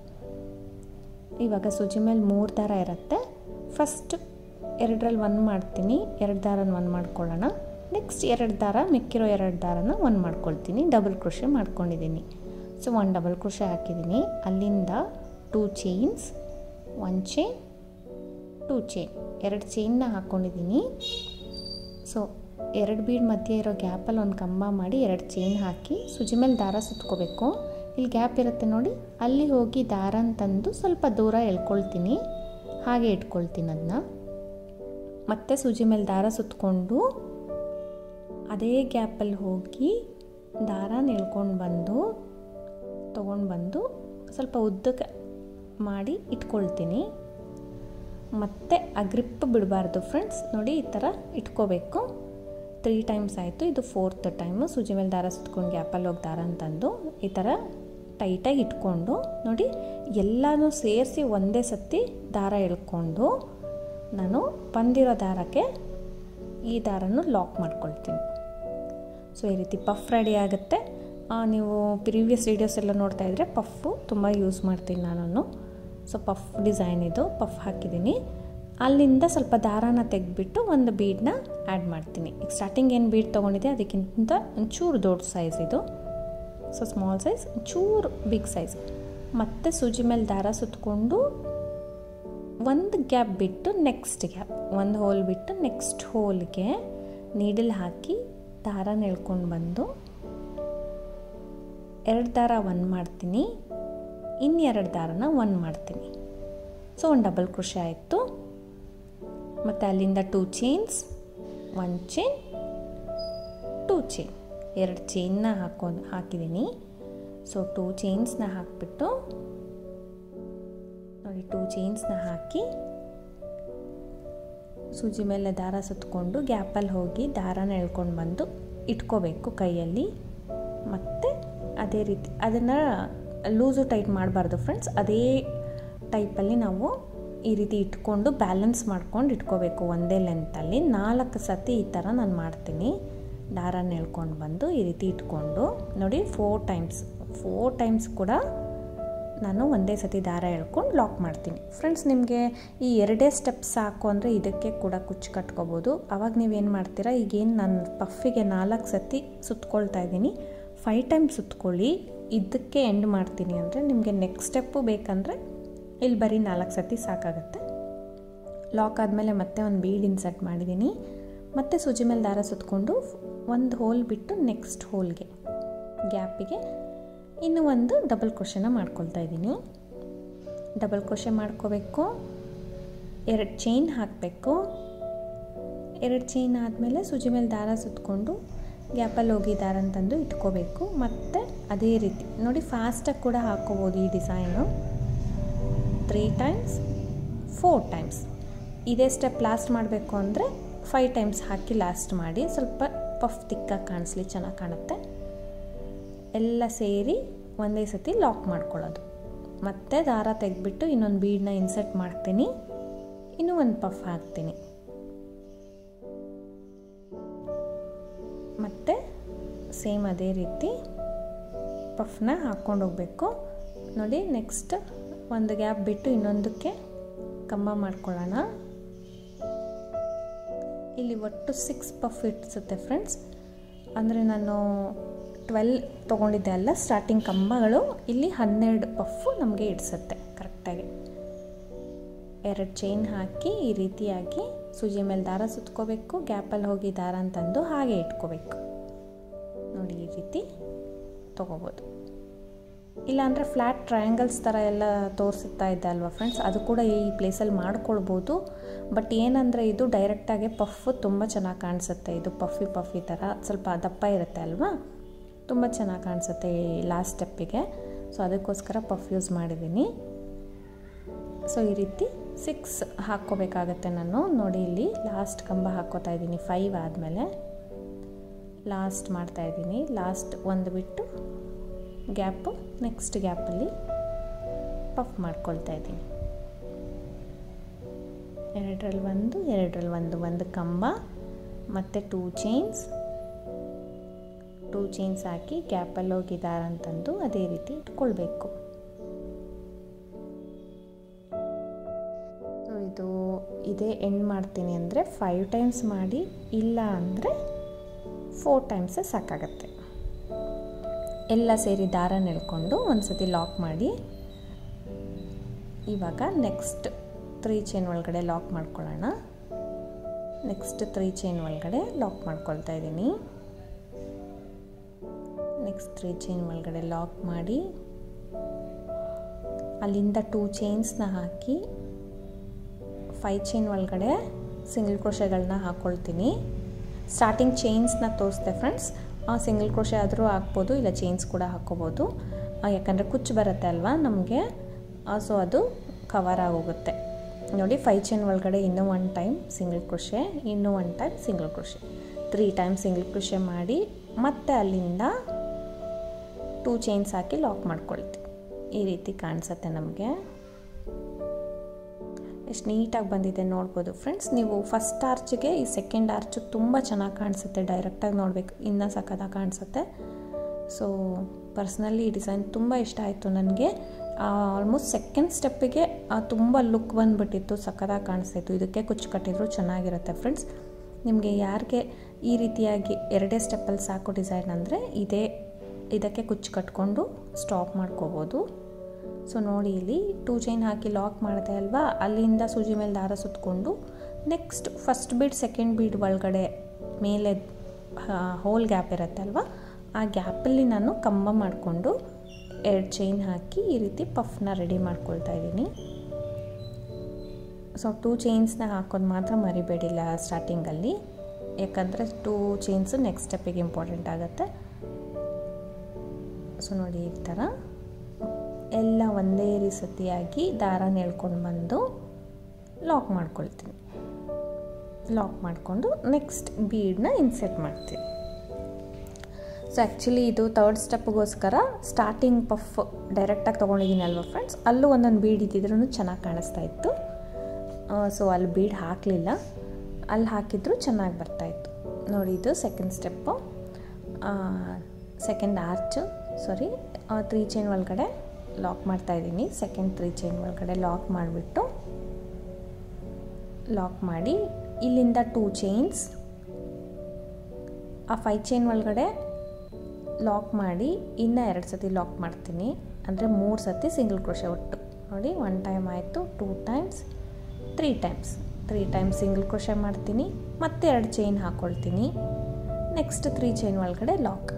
Speaker 1: ಇವಾಗ ಸೂಜಿ ಮೇಲೆ ಮೂರು ದಾರ ಇರುತ್ತೆ ಫಸ್ಟ್ ಎರಡರಲ್ಲಿ ಒಂದು ಮಾಡ್ತೀನಿ ಎರಡು ದಾರನ ಒಂದು ಮಾಡ್ಕೊಳ್ಳೋಣ ನೆಕ್ಸ್ಟ್ ಎರಡು ದಾರ ಮಿಕ್ಕಿರೋ ಎರಡು ದಾರನ ಒಂದು ಮಾಡ್ಕೊಳ್ತೀನಿ ಡಬಲ್ ಕ್ರೋಶೆ ಮಾಡ್ಕೊಂಡಿದ್ದೀನಿ ಸೊ ಒಂದು ಡಬಲ್ ಕ್ರೋಶೆ ಹಾಕಿದ್ದೀನಿ ಅಲ್ಲಿಂದ two chains one chain two chain ಎರಡು ಚೈನ್ನ ಹಾಕ್ಕೊಂಡಿದ್ದೀನಿ ಸೊ ಎರಡು ಬೀಡ್ ಮಧ್ಯೆ ಇರೋ ಗ್ಯಾಪಲ್ಲಿ ಒಂದು ಕಂಬ ಮಾಡಿ ಎರಡು ಚೈನ್ ಹಾಕಿ ಸುಜಿ ಮೇಲೆ ದಾರ ಸುತ್ಕೋಬೇಕು ಇಲ್ಲಿ ಗ್ಯಾಪ್ ಇರುತ್ತೆ ನೋಡಿ ಅಲ್ಲಿ ಹೋಗಿ ದಾರ ತಂದು ಸ್ವಲ್ಪ ದೂರ ಎಳ್ಕೊಳ್ತೀನಿ ಹಾಗೆ ಇಟ್ಕೊಳ್ತೀನಿ ಅದನ್ನ ಮತ್ತೆ ಸೂಜಿ ಮೇಲೆ ದಾರ ಸುತ್ತಕೊಂಡು ಅದೇ ಗ್ಯಾಪಲ್ಲಿ ಹೋಗಿ ದಾರ ಎಳ್ಕೊಂಡು ಬಂದು ತೊಗೊಂಡು ಬಂದು ಸ್ವಲ್ಪ ಉದ್ದಕ್ಕೆ ಮಾಡಿ ಇಟ್ಕೊಳ್ತೀನಿ ಮತ್ತು ಆ ಗ್ರಿಪ್ ಬಿಡಬಾರ್ದು ಫ್ರೆಂಡ್ಸ್ ನೋಡಿ ಈ ಥರ ಇಟ್ಕೋಬೇಕು ತ್ರೀ ಟೈಮ್ಸ್ ಆಯಿತು ಇದು ಫೋರ್ತ್ ಟೈಮು ಸೂಜಿ ಮೇಲೆ ದಾರ ಸುತ್ಕೊಂಡು ಗ್ಯಾಪಲ್ಲಿ ಹೋಗಿ ದಾರ ಅಂತಂದು ಈ ಥರ ಟೈಟಾಗಿ ಇಟ್ಕೊಂಡು ನೋಡಿ ಎಲ್ಲನೂ ಸೇರಿಸಿ ಒಂದೇ ಸತಿ ದಾರ ಎಳ್ಕೊಂಡು ನಾನು ಬಂದಿರೋ ದಾರಕ್ಕೆ ಈ ದಾರನ್ನು ಲಾಕ್ ಮಾಡ್ಕೊಳ್ತೀನಿ ಸೊ ಈ ರೀತಿ ಪಫ್ ರೆಡಿ ಆಗುತ್ತೆ ನೀವು ಪ್ರೀವಿಯಸ್ ವೀಡಿಯೋಸ್ ಎಲ್ಲ ನೋಡ್ತಾ ಇದ್ದರೆ ಪಫ್ಫು ತುಂಬ ಯೂಸ್ ಮಾಡ್ತೀನಿ ನಾನು ಸೊ ಪಫ್ ಡಿಸೈನ್ ಇದು ಪಫ್ ಹಾಕಿದ್ದೀನಿ ಅಲ್ಲಿಂದ ಸ್ವಲ್ಪ ದಾರಾನ ತೆಗೆದ್ಬಿಟ್ಟು ಒಂದು ಬೀಡನ್ನ ಆ್ಯಡ್ ಮಾಡ್ತೀನಿ ಈಗ ಸ್ಟಾರ್ಟಿಂಗ್ ಏನು ಬೀಡ್ ತೊಗೊಂಡಿದೆ ಅದಕ್ಕಿಂತ ಒಂಚೂರು ದೊಡ್ಡ ಸೈಜ್ ಇದು ಸೊ ಸ್ಮಾಲ್ ಸೈಜ್ ಚೂರು ಬಿಗ್ ಸೈಜ್ ಮತ್ತು ಸೂಜಿ ಮೇಲೆ ದಾರ ಸುತ್ತಕೊಂಡು ಒಂದು ಗ್ಯಾಪ್ ಬಿಟ್ಟು ನೆಕ್ಸ್ಟ್ ಗ್ಯಾಪ್ ಒಂದು ಹೋಲ್ ಬಿಟ್ಟು ನೆಕ್ಸ್ಟ್ ಹೋಲ್ಗೆ ನೀಡಲ್ ಹಾಕಿ ದಾರ ಎಳ್ಕೊಂಡು ಬಂದು ಎರಡು ದಾರ ಒಂದು ಮಾಡ್ತೀನಿ ಇನ್ನೆರಡು ದಾರನ ಒಂದು ಮಾಡ್ತೀನಿ ಸೊ ಒಂದು ಡಬಲ್ ಕೃಷಿ ಆಯಿತು ಮತ್ತು ಅಲ್ಲಿಂದ two chains one chain two chain ಎರಡು ಚೈನ್ನ ಹಾಕೋ ಹಾಕಿದ್ದೀನಿ ಸೊ ಟೂ ಚೈನ್ಸ್ನ ಹಾಕಿಬಿಟ್ಟು ನೋಡಿ ಟೂ ಚೈನ್ಸ್ನ ಹಾಕಿ ಸೂಜಿ ಮೇಲೆ ದಾರ ಸುತ್ತಕೊಂಡು ಗ್ಯಾಪಲ್ಲಿ ಹೋಗಿ ದಾರನ ಎಳ್ಕೊಂಡು ಬಂದು ಇಟ್ಕೋಬೇಕು ಕೈಯಲ್ಲಿ ಮತ್ತು ಅದೇ ರೀತಿ ಅದನ್ನು ಲೂಸು ಟೈಟ್ ಮಾಡಬಾರ್ದು ಫ್ರೆಂಡ್ಸ್ ಅದೇ ಟೈಪಲ್ಲಿ ನಾವು ಈ ರೀತಿ ಇಟ್ಕೊಂಡು ಬ್ಯಾಲೆನ್ಸ್ ಮಾಡ್ಕೊಂಡು ಇಟ್ಕೋಬೇಕು ಒಂದೇ ಲೆಂತಲ್ಲಿ ನಾಲ್ಕು ಸತಿ ಈ ಥರ ನಾನು ಮಾಡ್ತೀನಿ ದಾರನ ಎಳ್ಕೊಂಡು ಬಂದು ಈ ರೀತಿ ಇಟ್ಕೊಂಡು ನೋಡಿ ಫೋರ್ ಟೈಮ್ಸ್ ಫೋರ್ ಟೈಮ್ಸ್ ಕೂಡ ನಾನು ಒಂದೇ ಸತಿ ದಾರ ಎಳ್ಕೊಂಡು ಲಾಕ್ ಮಾಡ್ತೀನಿ ಫ್ರೆಂಡ್ಸ್ ನಿಮಗೆ ಈ ಎರಡೇ ಸ್ಟೆಪ್ಸ್ ಸಾಕು ಅಂದರೆ ಇದಕ್ಕೆ ಕೂಡ ಕುಚ್ಚು ಕಟ್ಕೋಬೋದು ಆವಾಗ ನೀವೇನು ಮಾಡ್ತೀರಾ ಈಗೇನು ನಾನು ಪಫಿಗೆ ನಾಲ್ಕು ಸತಿ ಸುತ್ಕೊಳ್ತಾ ಇದ್ದೀನಿ ಫೈವ್ ಟೈಮ್ ಸುತ್ಕೊಳ್ಳಿ ಇದಕ್ಕೆ ಎಂಡ್ ಮಾಡ್ತೀನಿ ಅಂದರೆ ನಿಮಗೆ ನೆಕ್ಸ್ಟ್ ಸ್ಟೆಪ್ಪು ಬೇಕಂದರೆ ಇಲ್ಲಿ ಬರೀ ನಾಲ್ಕು ಸತಿ ಸಾಕಾಗುತ್ತೆ ಲಾಕ್ ಆದಮೇಲೆ ಮತ್ತೆ ಒಂದು ಬೀಡ್ ಇನ್ಸರ್ಟ್ ಮಾಡಿದ್ದೀನಿ ಮತ್ತೆ ಸೂಜಿ ಮೇಲೆ ದಾರ ಸುತ್ತಕೊಂಡು ಒಂದು ಹೋಲ್ ಬಿಟ್ಟು ನೆಕ್ಸ್ಟ್ ಹೋಲ್ಗೆ ಗ್ಯಾಪಿಗೆ ಇನ್ನು ಒಂದು ಡಬಲ್ ಕ್ರೋಶನ ಮಾಡ್ಕೊಳ್ತಾ ಇದ್ದೀನಿ ಡಬಲ್ ಕ್ರೋಶೆ ಮಾಡ್ಕೋಬೇಕು ಎರಡು ಚೈನ್ ಹಾಕಬೇಕು ಎರಡು ಚೈನ್ ಆದಮೇಲೆ ಸೂಜಿ ಮೇಲೆ ದಾರ ಸುತ್ತಕೊಂಡು ಗ್ಯಾಪಲ್ಲಿ ಹೋಗಿ ದಾರ ಅಂತಂದು ಇಟ್ಕೋಬೇಕು ಮತ್ತು ಅದೇ ರೀತಿ ನೋಡಿ ಫಾಸ್ಟಾಗಿ ಕೂಡ ಹಾಕ್ಕೋಬೋದು ಈ design three times four times ಇದೇ ಸ್ಟೆಪ್ ಲಾಸ್ಟ್ ಮಾಡಬೇಕು ಅಂದರೆ ಫೈವ್ ಟೈಮ್ಸ್ ಹಾಕಿ ಲಾಸ್ಟ್ ಮಾಡಿ ಸ್ವಲ್ಪ ಪಫ್ ತಿಕ್ಕಾಗಿ ಕಾಣಿಸ್ಲಿ ಚೆನ್ನಾಗಿ ಕಾಣುತ್ತೆ ಎಲ್ಲ ಸೇರಿ ಒಂದೇ ಸತಿ ಲಾಕ್ ಮಾಡ್ಕೊಳ್ಳೋದು ಮತ್ತು ದಾರ ತೆಗೆದ್ಬಿಟ್ಟು ಇನ್ನೊಂದು ಬೀಡನ್ನ ಇನ್ಸರ್ಟ್ ಮಾಡ್ತೀನಿ ಇನ್ನೂ ಒಂದು ಪಫ್ ಹಾಕ್ತೀನಿ ಮತ್ತು ಸೇಮ್ ಅದೇ ರೀತಿ ಪಫ್ನ ಹಾಕ್ಕೊಂಡು ಹೋಗಬೇಕು ನೋಡಿ ನೆಕ್ಸ್ಟ್ ಒಂದು ಗ್ಯಾಪ್ ಬಿಟ್ಟು ಇನ್ನೊಂದಕ್ಕೆ ಕಂಬ ಮಾಡ್ಕೊಳ್ಳೋಣ ಇಲ್ಲಿ ಒಟ್ಟು ಸಿಕ್ಸ್ ಪಫ್ ಇಡ್ಸುತ್ತೆ ಫ್ರೆಂಡ್ಸ್ ಅಂದರೆ ನಾನು ಟ್ವೆಲ್ ತೊಗೊಂಡಿದ್ದೆ ಅಲ್ಲ ಸ್ಟಾರ್ಟಿಂಗ್ ಕಂಬಗಳು ಇಲ್ಲಿ ಹನ್ನೆರಡು ಪಫ್ಫು ನಮಗೆ ಇಡ್ಸುತ್ತೆ ಕರೆಕ್ಟಾಗಿ ಎರಡು ಚೈನ್ ಹಾಕಿ ಈ ರೀತಿಯಾಗಿ ಸೂಜಿ ಮೇಲೆ ದಾರ ಸುತ್ಕೋಬೇಕು ಗ್ಯಾಪಲ್ಲಿ ಹೋಗಿ ದಾರ ಅಂತಂದು ಹಾಗೆ ಇಟ್ಕೋಬೇಕು ನೋಡಿ ಈ ರೀತಿ ತೊಗೋಬೋದು ಇಲ್ಲಾಂದರೆ ಫ್ಲ್ಯಾಟ್ ಟ್ರಯಾಂಗಲ್ಸ್ ಥರ ಎಲ್ಲ ತೋರಿಸುತ್ತಾ ಇದ್ದೆ ಅಲ್ವಾ ಫ್ರೆಂಡ್ಸ್ ಅದು ಕೂಡ ಈ ಪ್ಲೇಸಲ್ಲಿ ಮಾಡ್ಕೊಳ್ಬೋದು ಬಟ್ ಏನಂದರೆ ಇದು ಡೈರೆಕ್ಟಾಗಿ ಪಫ್ಫು ತುಂಬ ಚೆನ್ನಾಗಿ ಕಾಣಿಸುತ್ತೆ ಇದು ಪಫಿ ಪಫಿ ಥರ ಸ್ವಲ್ಪ ದಪ್ಪ ಇರುತ್ತೆ ಅಲ್ವಾ ತುಂಬ ಚೆನ್ನಾಗಿ ಕಾಣಿಸುತ್ತೆ ಈ ಲಾಸ್ಟ್ ಸ್ಟೆಪ್ಪಿಗೆ ಸೊ ಅದಕ್ಕೋಸ್ಕರ ಪಫ್ ಯೂಸ್ ಮಾಡಿದ್ದೀನಿ ಸೊ ಈ ರೀತಿ ಸಿಕ್ಸ್ ಹಾಕ್ಕೋಬೇಕಾಗತ್ತೆ ನಾನು ನೋಡಿ ಇಲ್ಲಿ ಲಾಸ್ಟ್ ಕಂಬ ಹಾಕ್ಕೋತಾ ಇದ್ದೀನಿ ಫೈವ್ ಆದಮೇಲೆ ಲಾಸ್ಟ್ ಮಾಡ್ತಾಯಿದ್ದೀನಿ ಲಾಸ್ಟ್ ಒಂದು ಬಿಟ್ಟು ಗ್ಯಾಪು ನೆಕ್ಸ್ಟ್ ಗ್ಯಾಪಲ್ಲಿ ಪಫ್ ಮಾಡ್ಕೊಳ್ತಾ ಇದ್ದೀನಿ ಎರಡರಲ್ಲಿ ಒಂದು ಎರಡರಲ್ಲಿ ಒಂದು ಒಂದು ಕಂಬ ಮತ್ತು ಟೂ ಚೈನ್ಸ್ ಟೂ ಚೈನ್ಸ್ ಹಾಕಿ ಗ್ಯಾಪಲ್ಲಿ ಹೋಗಿದ್ದಾರೆ ಅಂತಂದು ಅದೇ ರೀತಿ ಇಟ್ಕೊಳ್ಬೇಕು ಸೊ ಇದು ಇದೇ ಎಂಡ್ ಮಾಡ್ತೀನಿ ಅಂದರೆ ಫೈವ್ ಟೈಮ್ಸ್ ಮಾಡಿ ಇಲ್ಲ ಅಂದರೆ ಫೋರ್ ಟೈಮ್ಸೇ ಸಾಕಾಗತ್ತೆ ಎಲ್ಲ ಸೇರಿ ದಾರ ನೆಡ್ಕೊಂಡು ಒಂದು ಸತಿ ಲಾಕ್ ಮಾಡಿ ಇವಾಗ ನೆಕ್ಸ್ಟ್ ತ್ರೀ ಚೈನ್ ಒಳಗಡೆ ಲಾಕ್ ಮಾಡ್ಕೊಳ್ಳೋಣ ನೆಕ್ಸ್ಟ್ ತ್ರೀ ಚೈನ್ ಒಳಗಡೆ ಲಾಕ್ ಮಾಡ್ಕೊಳ್ತಾ ಇದ್ದೀನಿ ನೆಕ್ಸ್ಟ್ ತ್ರೀ ಚೈನ್ ಒಳಗಡೆ ಲಾಕ್ ಮಾಡಿ ಅಲ್ಲಿಂದ ಟೂ ಚೈನ್ಸ್ನ ಹಾಕಿ ಫೈವ್ ಚೈನ್ ಒಳಗಡೆ ಸಿಂಗಲ್ ಕ್ರೋಶೆಗಳನ್ನ ಹಾಕ್ಕೊಳ್ತೀನಿ ಸ್ಟಾರ್ಟಿಂಗ್ ಚೈನ್ಸ್ನ ತೋರಿಸ್ದೆ ಫ್ರೆಂಡ್ಸ್ ಸಿಂಗಲ್ ಕ್ರೋಶೆ ಆದರೂ ಹಾಕ್ಬೋದು ಇಲ್ಲ ಚೈನ್ಸ್ ಕೂಡ ಹಾಕ್ಕೋಬೋದು ಯಾಕಂದರೆ ಕುಚ್ಚು ಬರುತ್ತೆ ಅಲ್ವಾ ನಮಗೆ ಸೊ ಅದು ಕವರ್ ಆಗೋಗುತ್ತೆ ನೋಡಿ ಫೈವ್ ಚೈನ್ ಒಳಗಡೆ ಇನ್ನೂ ಒನ್ ಟೈಮ್ ಸಿಂಗಲ್ ಕ್ರೋಶೆ ಇನ್ನೂ one time single crochet three time single crochet ಮಾಡಿ ಮತ್ತೆ ಅಲ್ಲಿಂದ ಟೂ ಚೈನ್ಸ್ ಹಾಕಿ ಲಾಕ್ ಮಾಡ್ಕೊಳ್ತೀವಿ ಈ ರೀತಿ ಕಾಣಿಸುತ್ತೆ ನಮಗೆ ಎಷ್ಟು ನೀಟಾಗಿ ಬಂದಿದೆ ನೋಡ್ಬೋದು ಫ್ರೆಂಡ್ಸ್ ನೀವು ಫಸ್ಟ್ ಆರ್ಚಿಗೆ ಈ ಸೆಕೆಂಡ್ ಆರ್ಚು ತುಂಬ ಚೆನ್ನಾಗಿ ಕಾಣಿಸುತ್ತೆ ಡೈರೆಕ್ಟಾಗಿ ನೋಡಬೇಕು ಇನ್ನೂ ಸಖತ್ತಾಗಿ ಕಾಣಿಸುತ್ತೆ ಸೊ ಪರ್ಸ್ನಲಿ ಈ ಡಿಸೈನ್ ತುಂಬ ಇಷ್ಟ ಆಯಿತು ನನಗೆ ಆಲ್ಮೋಸ್ಟ್ ಸೆಕೆಂಡ್ ಸ್ಟೆಪ್ಪಿಗೆ ತುಂಬ ಲುಕ್ ಬಂದುಬಿಟ್ಟಿತ್ತು ಸಖತ್ತಾಗಿ ಕಾಣಿಸ್ತಾಯಿತ್ತು ಇದಕ್ಕೆ ಕುಚ್ಚು ಕಟ್ಟಿದ್ರು ಚೆನ್ನಾಗಿರುತ್ತೆ ಫ್ರೆಂಡ್ಸ್ ನಿಮಗೆ ಯಾರಿಗೆ ಈ ರೀತಿಯಾಗಿ ಎರಡೇ ಸ್ಟೆಪ್ಪಲ್ಲಿ ಸಾಕು ಡಿಸೈನ್ ಅಂದರೆ ಇದೇ ಇದಕ್ಕೆ ಕುಚ್ಚು ಕಟ್ಕೊಂಡು ಸ್ಟಾಪ್ ಮಾಡ್ಕೋಬೋದು ಸೊ ನೋಡಿ ಇಲ್ಲಿ ಟೂ ಚೈನ್ ಹಾಕಿ ಲಾಕ್ ಮಾಡಿದೆ ಅಲ್ವಾ ಅಲ್ಲಿಂದ ಸೂಜಿ ಮೇಲೆ ದಾರ ಸುತ್ತಕೊಂಡು next first bead second bead ಒಳಗಡೆ ಮೇಲೆ ಹೋಲ್ ಗ್ಯಾಪ್ ಇರುತ್ತೆ ಅಲ್ವಾ ಆ ಗ್ಯಾಪಲ್ಲಿ ನಾನು ಕಂಬ ಮಾಡಿಕೊಂಡು ಎರಡು ಚೈನ್ ಹಾಕಿ ಈ ರೀತಿ ಪಫ್ನ ರೆಡಿ ಮಾಡ್ಕೊಳ್ತಾ ಇದ್ದೀನಿ ಸೊ ಟೂ ಚೈನ್ಸ್ನ ಹಾಕೋದು ಮಾತ್ರ ಮರಿಬೇಡಿಲ್ಲ ಸ್ಟಾರ್ಟಿಂಗಲ್ಲಿ ಯಾಕಂದರೆ ಟೂ ಚೈನ್ಸು ನೆಕ್ಸ್ಟ್ ಸ್ಟೆಪ್ಪಿಗೆ ಇಂಪಾರ್ಟೆಂಟ್ ಆಗುತ್ತೆ ಸೊ ನೋಡಿ ಈ ಥರ ಎಲ್ಲ ಒಂದೇ ರೀಸತಿಯಾಗಿ ದಾರ ಎಳ್ಕೊಂಡು ಬಂದು ಲಾಕ್ ಮಾಡ್ಕೊಳ್ತೀನಿ ಲಾಕ್ ಮಾಡಿಕೊಂಡು ನೆಕ್ಸ್ಟ್ ಬೀಡನ್ನ ಇನ್ಸೆಟ್ ಮಾಡ್ತೀನಿ ಸೊ ಆ್ಯಕ್ಚುಲಿ ಇದು ತರ್ಡ್ ಸ್ಟೆಪ್ಗೋಸ್ಕರ ಸ್ಟಾರ್ಟಿಂಗ್ ಪಫ್ ಡೈರೆಕ್ಟಾಗಿ ತೊಗೊಂಡಿದ್ದೀನಿ ಅಲ್ವಾ ಫ್ರೆಂಡ್ಸ್ ಅಲ್ಲೂ ಒಂದೊಂದು ಬೀಡ್ ಇದ್ದಿದ್ರೂ ಚೆನ್ನಾಗಿ ಕಾಣಿಸ್ತಾ ಇತ್ತು ಸೊ ಅಲ್ಲಿ ಬೀಡ್ ಹಾಕಲಿಲ್ಲ ಅಲ್ಲಿ ಹಾಕಿದ್ರು ಚೆನ್ನಾಗಿ ಬರ್ತಾಯಿತ್ತು ನೋಡಿ ಇದು second step second arch sorry three chain ಒಳಗಡೆ ಲಾಕ್ ಮಾಡ್ತಾಯಿದ್ದೀನಿ ಸೆಕೆಂಡ್ ತ್ರೀ ಚೈನ್ ಒಳಗಡೆ ಲಾಕ್ ಮಾಡಿಬಿಟ್ಟು ಲಾಕ್ ಮಾಡಿ ಇಲ್ಲಿಂದ ಟೂ ಚೈನ್ಸ್ ಆ ಫೈ ಚೈನ್ ಒಳಗಡೆ ಲಾಕ್ ಮಾಡಿ ಇನ್ನೂ ಎರಡು ಸತಿ ಲಾಕ್ ಮಾಡ್ತೀನಿ ಅಂದರೆ ಮೂರು ಸತಿ ಸಿಂಗಲ್ ಕ್ರೋಶೆ ಒಟ್ಟು ನೋಡಿ ಒನ್ ಟೈಮ್ ಆಯಿತು two times three times three times single crochet ಮಾಡ್ತೀನಿ ಮತ್ತೆ ಎರಡು ಚೈನ್ ಹಾಕ್ಕೊಳ್ತೀನಿ ನೆಕ್ಸ್ಟ್ ತ್ರೀ ಚೈನ್ ಒಳಗಡೆ ಲಾಕ್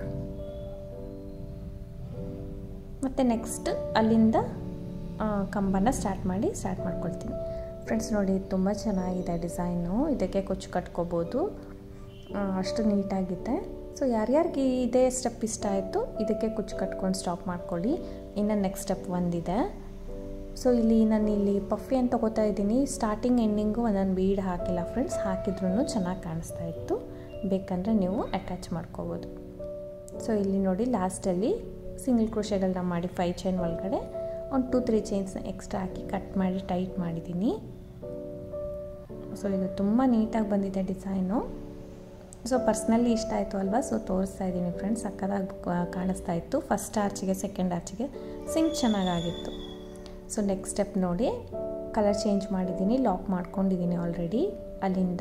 Speaker 1: ಮತ್ತು ನೆಕ್ಸ್ಟ್ ಅಲ್ಲಿಂದ ಕಂಬನ ಸ್ಟಾರ್ಟ್ ಮಾಡಿ ಸ್ಟಾರ್ಟ್ ಮಾಡ್ಕೊಳ್ತೀನಿ ಫ್ರೆಂಡ್ಸ್ ನೋಡಿ ತುಂಬ ಚೆನ್ನಾಗಿದೆ ಡಿಸೈನು ಇದಕ್ಕೆ ಕೊಚ್ಚು ಕಟ್ಕೋಬೋದು ಅಷ್ಟು ನೀಟಾಗಿದೆ ಸೊ ಯಾರ್ಯಾರಿಗೆ ಇದೇ ಸ್ಟೆಪ್ ಇಷ್ಟ ಆಯಿತು ಇದಕ್ಕೆ ಕುಚ್ಚು ಕಟ್ಕೊಂಡು ಸ್ಟಾಪ್ ಮಾಡ್ಕೊಳ್ಳಿ ಇನ್ನು ನೆಕ್ಸ್ಟ್ ಸ್ಟೆಪ್ ಒಂದಿದೆ ಸೊ ಇಲ್ಲಿ ನಾನು ಇಲ್ಲಿ ಪಫಿ ಅಂತ ತಗೋತಾ ಇದ್ದೀನಿ ಸ್ಟಾರ್ಟಿಂಗ್ ಎಂಡಿಂಗು ಒಂದೊಂದು ಬೀಡ್ ಹಾಕಿಲ್ಲ ಫ್ರೆಂಡ್ಸ್ ಹಾಕಿದ್ರೂ ಚೆನ್ನಾಗಿ ಕಾಣಿಸ್ತಾ ಇತ್ತು ಬೇಕಂದರೆ ನೀವು ಅಟ್ಯಾಚ್ ಮಾಡ್ಕೋಬೋದು ಸೊ ಇಲ್ಲಿ ನೋಡಿ ಲಾಸ್ಟಲ್ಲಿ ಸಿಂಗಲ್ ಕ್ರೋಶೆಗಳನ್ನ ಮಾಡಿ ಫೈ ಚೈನ್ ಒಳಗಡೆ ಒಂದು ಟೂ ತ್ರೀ ಚೈನ್ಸ್ನ ಎಕ್ಸ್ಟ್ರಾ ಹಾಕಿ ಕಟ್ ಮಾಡಿ ಟೈಟ್ ಮಾಡಿದ್ದೀನಿ ಸೊ ಇದು ತುಂಬ ನೀಟಾಗಿ ಬಂದಿದೆ ಡಿಸೈನು ಸೊ ಪರ್ಸ್ನಲಿ ಇಷ್ಟ ಆಯಿತು ಅಲ್ವಾ ಸೊ ತೋರಿಸ್ತಾ ಇದ್ದೀನಿ ಫ್ರೆಂಡ್ಸ್ ಸಕ್ಕದಾಗಿ ಕಾಣಿಸ್ತಾ ಇತ್ತು ಫಸ್ಟ್ ಆರ್ಚಿಗೆ ಸೆಕೆಂಡ್ ಆರ್ಚಿಗೆ ಸಿಂಕ್ ಚೆನ್ನಾಗಾಗಿತ್ತು ಸೊ ನೆಕ್ಸ್ಟ್ ಸ್ಟೆಪ್ ನೋಡಿ ಕಲರ್ ಚೇಂಜ್ ಮಾಡಿದ್ದೀನಿ ಲಾಕ್ ಮಾಡ್ಕೊಂಡಿದ್ದೀನಿ ಆಲ್ರೆಡಿ ಅಲ್ಲಿಂದ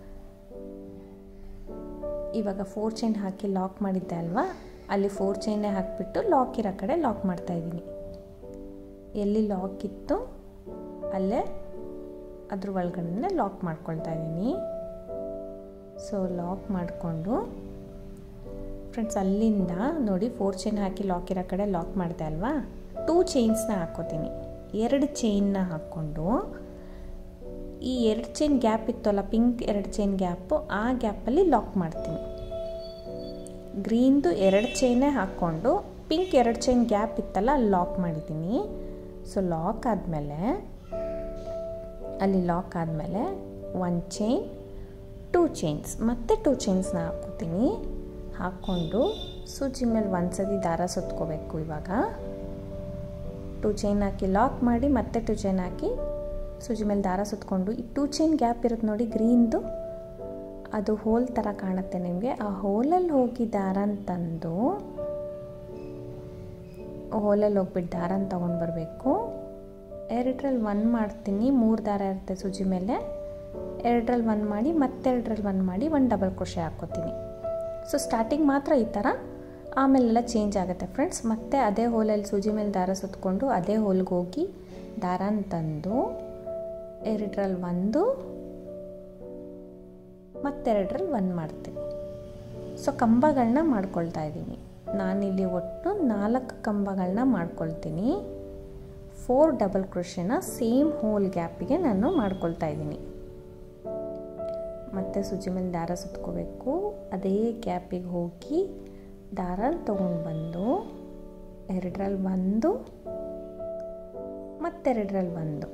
Speaker 1: ಇವಾಗ ಫೋರ್ ಚೈನ್ ಹಾಕಿ ಲಾಕ್ ಮಾಡಿದ್ದೆ ಅಲ್ವಾ ಅಲ್ಲಿ ಫೋರ್ ಚೈನೇ ಹಾಕಿಬಿಟ್ಟು ಲಾಕ್ ಇರೋ ಕಡೆ ಲಾಕ್ ಮಾಡ್ತಾಯಿದ್ದೀನಿ ಎಲ್ಲಿ ಲಾಕ್ ಇತ್ತು ಅಲ್ಲೇ ಅದ್ರ ಒಳಗಡೆ ಲಾಕ್ ಮಾಡ್ಕೊಳ್ತಾ ಇದ್ದೀನಿ ಸೊ ಲಾಕ್ ಮಾಡಿಕೊಂಡು ಫ್ರೆಂಡ್ಸ್ ಅಲ್ಲಿಂದ ನೋಡಿ ಫೋರ್ ಚೈನ್ ಹಾಕಿ ಲಾಕ್ ಇರೋ ಕಡೆ ಲಾಕ್ ಮಾಡಿದೆ ಅಲ್ವಾ ಟೂ ಚೈನ್ಸ್ನ ಹಾಕ್ಕೋತೀನಿ ಎರಡು ಚೈನ್ನ ಹಾಕ್ಕೊಂಡು ಈ ಎರಡು ಚೈನ್ ಗ್ಯಾಪ್ ಇತ್ತಲ್ಲ ಪಿಂಕ್ ಎರಡು ಚೈನ್ ಗ್ಯಾಪು ಆ ಗ್ಯಾಪಲ್ಲಿ ಲಾಕ್ ಮಾಡ್ತೀನಿ ಗ್ರೀನ್ದು ಎರಡು ಚೈನೇ ಹಾಕ್ಕೊಂಡು ಪಿಂಕ್ ಎರಡು ಚೈನ್ ಗ್ಯಾಪ್ ಇತ್ತಲ್ಲ ಅಲ್ಲಿ ಲಾಕ್ ಮಾಡಿದ್ದೀನಿ ಸೊ ಲಾಕ್ ಆದಮೇಲೆ ಅಲ್ಲಿ ಲಾಕ್ ಆದಮೇಲೆ ಒನ್ ಚೈನ್ ಟೂ ಚೈನ್ಸ್ ಮತ್ತೆ ಟೂ ಚೈನ್ಸ್ನ ಹಾಕ್ಕೋತೀನಿ ಹಾಕ್ಕೊಂಡು ಸೂಜಿ ಮೇಲೆ ಒಂದು ಸತಿ ದಾರ ಸುತ್ಕೋಬೇಕು ಇವಾಗ ಟೂ ಚೈನ್ ಹಾಕಿ ಲಾಕ್ ಮಾಡಿ ಮತ್ತೆ ಟೂ ಚೈನ್ ಹಾಕಿ ಸೂಜಿ ಮೇಲೆ ದಾರ ಸುತ್ಕೊಂಡು ಈ ಟೂ ಚೈನ್ ಗ್ಯಾಪ್ ಇರುತ್ತೆ ನೋಡಿ ಗ್ರೀನ್ದು ಅದು ಹೋಲ್ ಥರ ಕಾಣುತ್ತೆ ನಿಮಗೆ ಆ ಹೋಲಲ್ಲಿ ಹೋಗಿ ದಾರನ ತಂದು ಹೋಲಲ್ಲಿ ಹೋಗ್ಬಿಟ್ಟು ದಾರನ ತೊಗೊಂಡು ಬರಬೇಕು ಎರಡರಲ್ಲಿ ಒನ್ ಮಾಡ್ತೀನಿ ಮೂರು ದಾರ ಇರುತ್ತೆ ಸೂಜಿ ಮೇಲೆ ಎರಡರಲ್ಲಿ ಒನ್ ಮಾಡಿ ಮತ್ತೆರಡರಲ್ಲಿ ಒನ್ ಮಾಡಿ ಒಂದು ಡಬಲ್ ಕ್ರೋಶೆ ಹಾಕ್ಕೋತೀನಿ ಸೊ ಸ್ಟಾರ್ಟಿಂಗ್ ಮಾತ್ರ ಈ ಥರ ಆಮೇಲೆಲ್ಲ ಚೇಂಜ್ ಆಗುತ್ತೆ ಫ್ರೆಂಡ್ಸ್ ಮತ್ತೆ ಅದೇ ಹೋಲಲ್ಲಿ ಸೂಜಿ ಮೇಲೆ ದಾರ ಸುತ್ಕೊಂಡು ಅದೇ ಹೋಲ್ಗೆ ಹೋಗಿ ದಾರನ ತಂದು ಎರಡರಲ್ಲಿ ಒಂದು ಮತ್ತೆರಡರಲ್ಲಿ ಒಂದು ಮಾಡ್ತೀನಿ ಸೊ ಕಂಬಗಳನ್ನ ಮಾಡ್ಕೊಳ್ತಾ ಇದ್ದೀನಿ ನಾನಿಲ್ಲಿ ಒಟ್ಟು ನಾಲ್ಕು ಕಂಬಗಳನ್ನ ಮಾಡ್ಕೊಳ್ತೀನಿ ಫೋರ್ ಡಬಲ್ ಕ್ರೋಶೆನ ಸೇಮ್ ಹೋಲ್ ಗ್ಯಾಪಿಗೆ ನಾನು ಮಾಡ್ಕೊಳ್ತಾ ಇದ್ದೀನಿ ಮತ್ತು ಸುಜಿ ಮೇಲೆ ದಾರ ಸುತ್ಕೋಬೇಕು ಅದೇ ಗ್ಯಾಪಿಗೆ ಹೋಗಿ ದಾರ ತೊಗೊಂಡು ಬಂದು ಎರಡರಲ್ಲಿ ಒಂದು ಮತ್ತೆರಡರಲ್ಲಿ ಒಂದು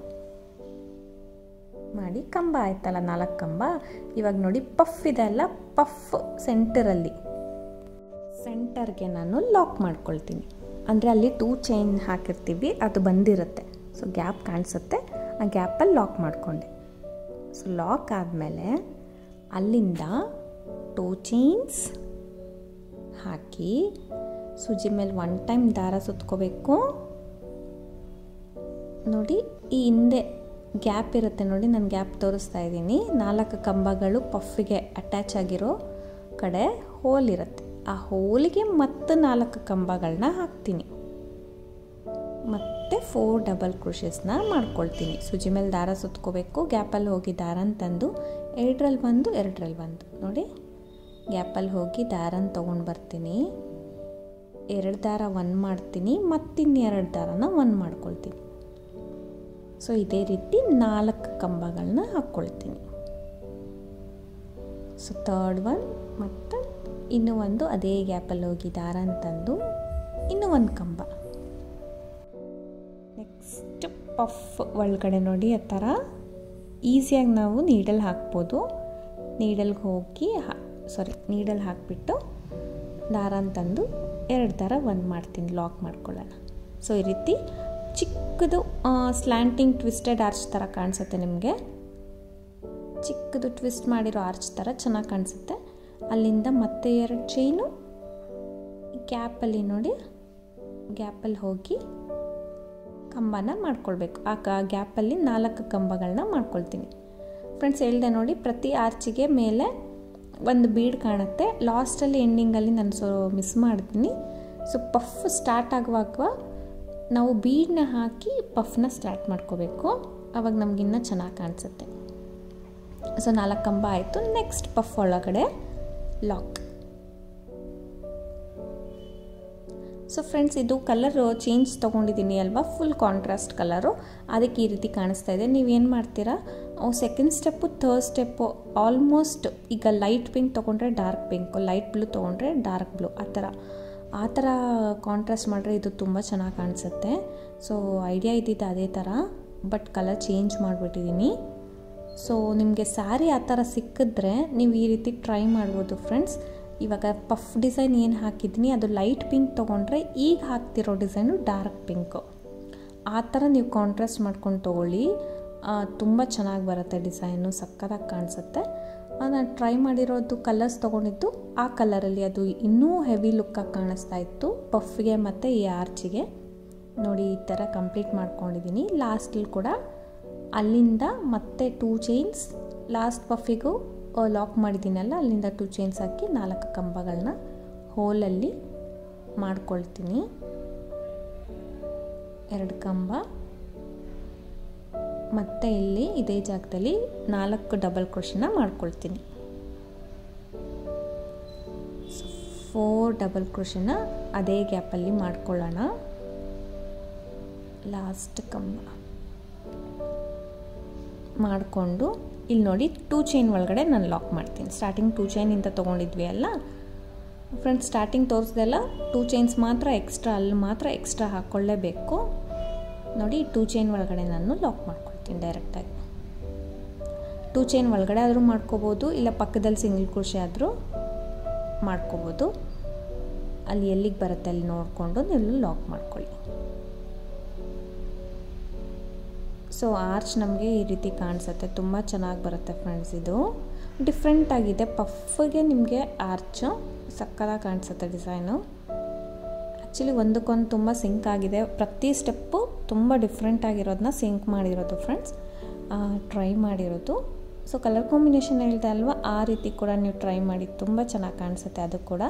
Speaker 1: ಮಾಡಿ ಕಂಬ ಆಯ್ತಲ್ಲ ನಾಲ್ಕು ಕಂಬ ಇವಾಗ ನೋಡಿ ಪಫ್ ಇದೆ ಅಲ್ಲ ಪಫ್ ಸೆಂಟರಲ್ಲಿ ಸೆಂಟರ್ಗೆ ನಾನು ಲಾಕ್ ಮಾಡ್ಕೊಳ್ತೀನಿ ಅಂದರೆ ಅಲ್ಲಿ ಟೂ ಚೈನ್ ಹಾಕಿರ್ತೀವಿ ಅದು ಬಂದಿರುತ್ತೆ ಸೊ ಗ್ಯಾಪ್ ಕಾಣಿಸುತ್ತೆ ಆ ಗ್ಯಾಪಲ್ಲಿ ಲಾಕ್ ಮಾಡಿಕೊಂಡೆ ಸೊ ಲಾಕ್ ಆದಮೇಲೆ ಅಲ್ಲಿಂದ ಟೂ ಚೈನ್ಸ್ ಹಾಕಿ ಸೂಜಿ ಮೇಲೆ ಒನ್ ಟೈಮ್ ದಾರ ಸುತ್ಕೋಬೇಕು ನೋಡಿ ಈ ಹಿಂದೆ ಗ್ಯಾಪ್ ಇರುತ್ತೆ ನೋಡಿ ನಾನು ಗ್ಯಾಪ್ ತೋರಿಸ್ತಾ ಇದ್ದೀನಿ ನಾಲ್ಕು ಕಂಬಗಳು ಪಫಿಗೆ ಅಟ್ಯಾಚ್ ಆಗಿರೋ ಕಡೆ ಹೋಲ್ ಇರುತ್ತೆ ಆ ಹೋಲಿಗೆ ಮತ್ತೆ ನಾಲ್ಕು ಕಂಬಗಳನ್ನ ಹಾಕ್ತೀನಿ ಮತ್ತು ಫೋರ್ ಡಬಲ್ ಕ್ರೋಶಸ್ನ ಮಾಡ್ಕೊಳ್ತೀನಿ ಸುಜಿ ಮೇಲೆ ದಾರ ಸುತ್ಕೋಬೇಕು ಗ್ಯಾಪಲ್ಲಿ ಹೋಗಿ ದಾರನ ತಂದು ಎರಡರಲ್ಲಿ ಒಂದು ಎರಡರಲ್ಲಿ ಒಂದು ನೋಡಿ ಗ್ಯಾಪಲ್ಲಿ ಹೋಗಿ ದಾರನ ತೊಗೊಂಡು ಬರ್ತೀನಿ ಎರಡು ದಾರ ಒನ್ ಮಾಡ್ತೀನಿ ಮತ್ತಿನ್ನೆರಡು ದಾರನ ಒನ್ ಮಾಡ್ಕೊಳ್ತೀನಿ ಸೊ ಇದೇ ರೀತಿ ನಾಲ್ಕು ಕಂಬಗಳನ್ನ ಹಾಕ್ಕೊಳ್ತೀನಿ ಸೊ ತರ್ಡ್ ಒನ್ ಮತ್ತು ಇನ್ನೂ ಒಂದು ಅದೇ ಗ್ಯಾಪಲ್ಲಿ ಹೋಗಿ ದಾರ ಅಂತಂದು ಇನ್ನೂ ಒಂದು ಕಂಬ ನೆಕ್ಸ್ಟ್ ಪಫ್ ಒಳಗಡೆ ನೋಡಿ ಆ ಥರ ಈಸಿಯಾಗಿ ನಾವು ನೀಡಲ್ ಹಾಕ್ಬೋದು ನೀಡಲ್ಗೆ ಹೋಗಿ ಹಾ ಸಾರಿ ನೀಡಲ್ ಹಾಕಿಬಿಟ್ಟು ದಾರ ಅಂತಂದು ಎರಡು ದಾರ ಒಂದು ಮಾಡ್ತೀನಿ ಲಾಕ್ ಮಾಡ್ಕೊಳ್ಳೋಣ ಸೊ ಈ ರೀತಿ ಚಿಕ್ಕದು ಸ್ಲ್ಯಾಂಟಿಂಗ್ ಟ್ವಿಸ್ಟೆಡ್ ಆರ್ಚ್ ಥರ ಕಾಣಿಸುತ್ತೆ ನಿಮಗೆ ಚಿಕ್ಕದು ಟ್ವಿಸ್ಟ್ ಮಾಡಿರೋ ಆರ್ಚ್ ಥರ ಚೆನ್ನಾಗಿ ಕಾಣಿಸುತ್ತೆ ಅಲ್ಲಿಂದ ಮತ್ತೆ ಎರಡು ಚೈನು ಗ್ಯಾಪಲ್ಲಿ ನೋಡಿ ಗ್ಯಾಪಲ್ಲಿ ಹೋಗಿ ಕಂಬನ ಮಾಡ್ಕೊಳ್ಬೇಕು ಆ ಕ ಗ್ಯಾಪಲ್ಲಿ ನಾಲ್ಕು ಕಂಬಗಳನ್ನ ಮಾಡ್ಕೊಳ್ತೀನಿ ಫ್ರೆಂಡ್ಸ್ ಹೇಳಿದೆ ನೋಡಿ ಪ್ರತಿ ಆರ್ಚಿಗೆ ಮೇಲೆ ಒಂದು ಬೀಡ್ ಕಾಣುತ್ತೆ ಲಾಸ್ಟಲ್ಲಿ ಎಂಡಿಂಗಲ್ಲಿ ನಾನು ಸೊ ಮಿಸ್ ಮಾಡ್ತೀನಿ ಸೊ ಪಫ್ ಸ್ಟಾರ್ಟ್ ಆಗುವಾಗ ನಾವು ಬೀಡನ್ನ ಹಾಕಿ ಪಫ್ನ ಸ್ಟಾರ್ಟ್ ಮಾಡ್ಕೋಬೇಕು ಆವಾಗ ನಮಗಿನ್ನ ಚೆನ್ನಾಗಿ ಕಾಣಿಸುತ್ತೆ ಸೊ ನಾಲ್ಕು ಕಂಬ ಆಯಿತು ನೆಕ್ಸ್ಟ್ ಪಫ್ ಒಳಗಡೆ ಲಾಕ್ ಸೊ ಫ್ರೆಂಡ್ಸ್ ಇದು ಕಲರ್ ಚೇಂಜ್ ತೊಗೊಂಡಿದ್ದೀನಿ ಅಲ್ವಾ ಫುಲ್ ಕಾಂಟ್ರಾಸ್ಟ್ ಕಲರು ಅದಕ್ಕೆ ಈ ರೀತಿ ಕಾಣಿಸ್ತಾ ಇದೆ ನೀವೇನು ಮಾಡ್ತೀರಾ second step third step almost ಈಗ ಲೈಟ್ ಪಿಂಕ್ ತೊಗೊಂಡ್ರೆ ಡಾರ್ಕ್ ಪಿಂಕು ಲೈಟ್ ಬ್ಲೂ ತೊಗೊಂಡ್ರೆ ಡಾರ್ಕ್ ಬ್ಲೂ ಆ ಥರ ಆ ಥರ ಕಾಂಟ್ರಾಸ್ಟ್ ಮಾಡಿದ್ರೆ ಇದು ತುಂಬ ಚೆನ್ನಾಗಿ ಕಾಣಿಸುತ್ತೆ ಸೊ ಐಡಿಯಾ ಇದ್ದಿದ್ದು ಅದೇ ಥರ ಬಟ್ ಕಲರ್ ಚೇಂಜ್ ಮಾಡಿಬಿಟ್ಟಿದ್ದೀನಿ ಸೊ ನಿಮಗೆ ಸ್ಯಾರಿ ಆ ಥರ ಸಿಕ್ಕಿದ್ರೆ ನೀವು ಈ ರೀತಿ ಟ್ರೈ ಮಾಡ್ಬೋದು ಫ್ರೆಂಡ್ಸ್ ಇವಾಗ ಪಫ್ ಡಿಸೈನ್ ಏನು ಹಾಕಿದ್ದೀನಿ ಅದು ಲೈಟ್ ಪಿಂಕ್ ತೊಗೊಂಡ್ರೆ ಈಗ ಹಾಕ್ತಿರೋ ಡಿಸೈನು ಡಾರ್ಕ್ ಪಿಂಕು ಆ ಥರ ನೀವು ಕಾಂಟ್ರಾಸ್ಟ್ ಮಾಡ್ಕೊಂಡು ತೊಗೊಳ್ಳಿ ತುಂಬ ಚೆನ್ನಾಗಿ ಬರುತ್ತೆ ಡಿಸೈನು ಸಕ್ಕತ್ತಾಗಿ ಕಾಣಿಸುತ್ತೆ ನಾನು ಟ್ರೈ ಮಾಡಿರೋದು ಕಲರ್ಸ್ ತೊಗೊಂಡಿದ್ದು ಆ ಕಲರಲ್ಲಿ ಅದು ಇನ್ನೂ ಹೆವಿ ಲುಕ್ಕಾಗಿ ಕಾಣಿಸ್ತಾ ಇತ್ತು ಪಫ್ಗೆ ಮತ್ತು ಈ ಆರ್ಚಿಗೆ ನೋಡಿ ಈ ಥರ ಕಂಪ್ಲೀಟ್ ಮಾಡ್ಕೊಂಡಿದ್ದೀನಿ ಲಾಸ್ಟಲ್ಲಿ ಕೂಡ ಅಲ್ಲಿಂದ ಮತ್ತೆ ಟೂ ಚೈನ್ಸ್ ಲಾಸ್ಟ್ ಪಫಿಗೂ ಲಾಕ್ ಮಾಡಿದ್ದೀನಲ್ಲ ಅಲ್ಲಿಂದ ಟೂ ಚೈನ್ಸ್ ಹಾಕಿ ನಾಲ್ಕು ಕಂಬಗಳನ್ನ ಹೋಲಲ್ಲಿ ಮಾಡ್ಕೊಳ್ತೀನಿ ಎರಡು ಕಂಬ ಮತ್ತು ಇಲ್ಲಿ ಇದೇ ಜಾಗದಲ್ಲಿ ನಾಲ್ಕು ಡಬಲ್ ಕ್ರೋಶನ ಮಾಡ್ಕೊಳ್ತೀನಿ ಫೋರ್ ಡಬಲ್ ಕ್ರೋಶನ ಅದೇ ಗ್ಯಾಪಲ್ಲಿ ಮಾಡ್ಕೊಳ್ಳೋಣ ಲಾಸ್ಟ್ ಕಂಬ ಮಾಡಿಕೊಂಡು ಇಲ್ಲಿ ನೋಡಿ ಟೂ ಚೈನ್ ಒಳಗಡೆ ನಾನು ಲಾಕ್ ಮಾಡ್ತೀನಿ ಸ್ಟಾರ್ಟಿಂಗ್ ಟೂ ಚೈನಿಂದ ತೊಗೊಂಡಿದ್ವಿ ಅಲ್ಲ ಫ್ರೆಂಡ್ಸ್ ಸ್ಟಾರ್ಟಿಂಗ್ ತೋರಿಸ್ದೆಲ್ಲ ಟೂ ಚೈನ್ಸ್ ಮಾತ್ರ ಎಕ್ಸ್ಟ್ರಾ ಅಲ್ಲಿ ಮಾತ್ರ ಎಕ್ಸ್ಟ್ರಾ ಹಾಕ್ಕೊಳ್ಳೇಬೇಕು ನೋಡಿ ಟೂ ಚೈನ್ ಒಳಗಡೆ ನಾನು ಲಾಕ್ ಮಾಡ್ಕೊಳ್ತೀನಿ ಡೈರೆಕ್ಟಾಗಿ ಟೂ ಚೈನ್ ಒಳಗಡೆ ಆದರೂ ಮಾಡ್ಕೋಬೋದು ಇಲ್ಲ ಪಕ್ಕದಲ್ಲಿ ಸಿಂಗಲ್ ಕ್ರೋಶೆ ಆದರೂ ಮಾಡ್ಕೋಬೋದು ಅಲ್ಲಿ ಎಲ್ಲಿಗೆ ಬರುತ್ತೆ ಅಲ್ಲಿ ನೋಡಿಕೊಂಡು ನೀವು ಲಾಕ್ ಮಾಡ್ಕೊಳ್ಳಿ ಸೊ ಆರ್ಚ್ ನಮಗೆ ಈ ರೀತಿ ಕಾಣಿಸುತ್ತೆ ತುಂಬ ಚೆನ್ನಾಗಿ ಬರುತ್ತೆ ಫ್ರೆಂಡ್ಸ್ ಇದು ಡಿಫ್ರೆಂಟ್ ಆಗಿದೆ ಪಫ್ಗೆ ನಿಮಗೆ ಆರ್ಚು ಸಕ್ಕದಾಗಿ ಕಾಣಿಸುತ್ತೆ ಡಿಸೈನು ಆ್ಯಕ್ಚುಲಿ ಒಂದಕ್ಕೊಂದು ತುಂಬ ಸಿಂಕ್ ಆಗಿದೆ ಪ್ರತಿ ಸ್ಟೆಪ್ಪು ತುಂಬ ಡಿಫ್ರೆಂಟ್ ಆಗಿರೋದನ್ನ ಸಿಂಕ್ ಮಾಡಿರೋದು ಫ್ರೆಂಡ್ಸ್ ಟ್ರೈ ಮಾಡಿರೋದು ಸೊ ಕಲರ್ ಕಾಂಬಿನೇಷನ್ ಹೇಳಿದೆ ಅಲ್ವಾ ಆ ರೀತಿ ಕೂಡ ನೀವು ಟ್ರೈ ಮಾಡಿ ತುಂಬ ಚೆನ್ನಾಗಿ ಕಾಣಿಸುತ್ತೆ ಅದು ಕೂಡ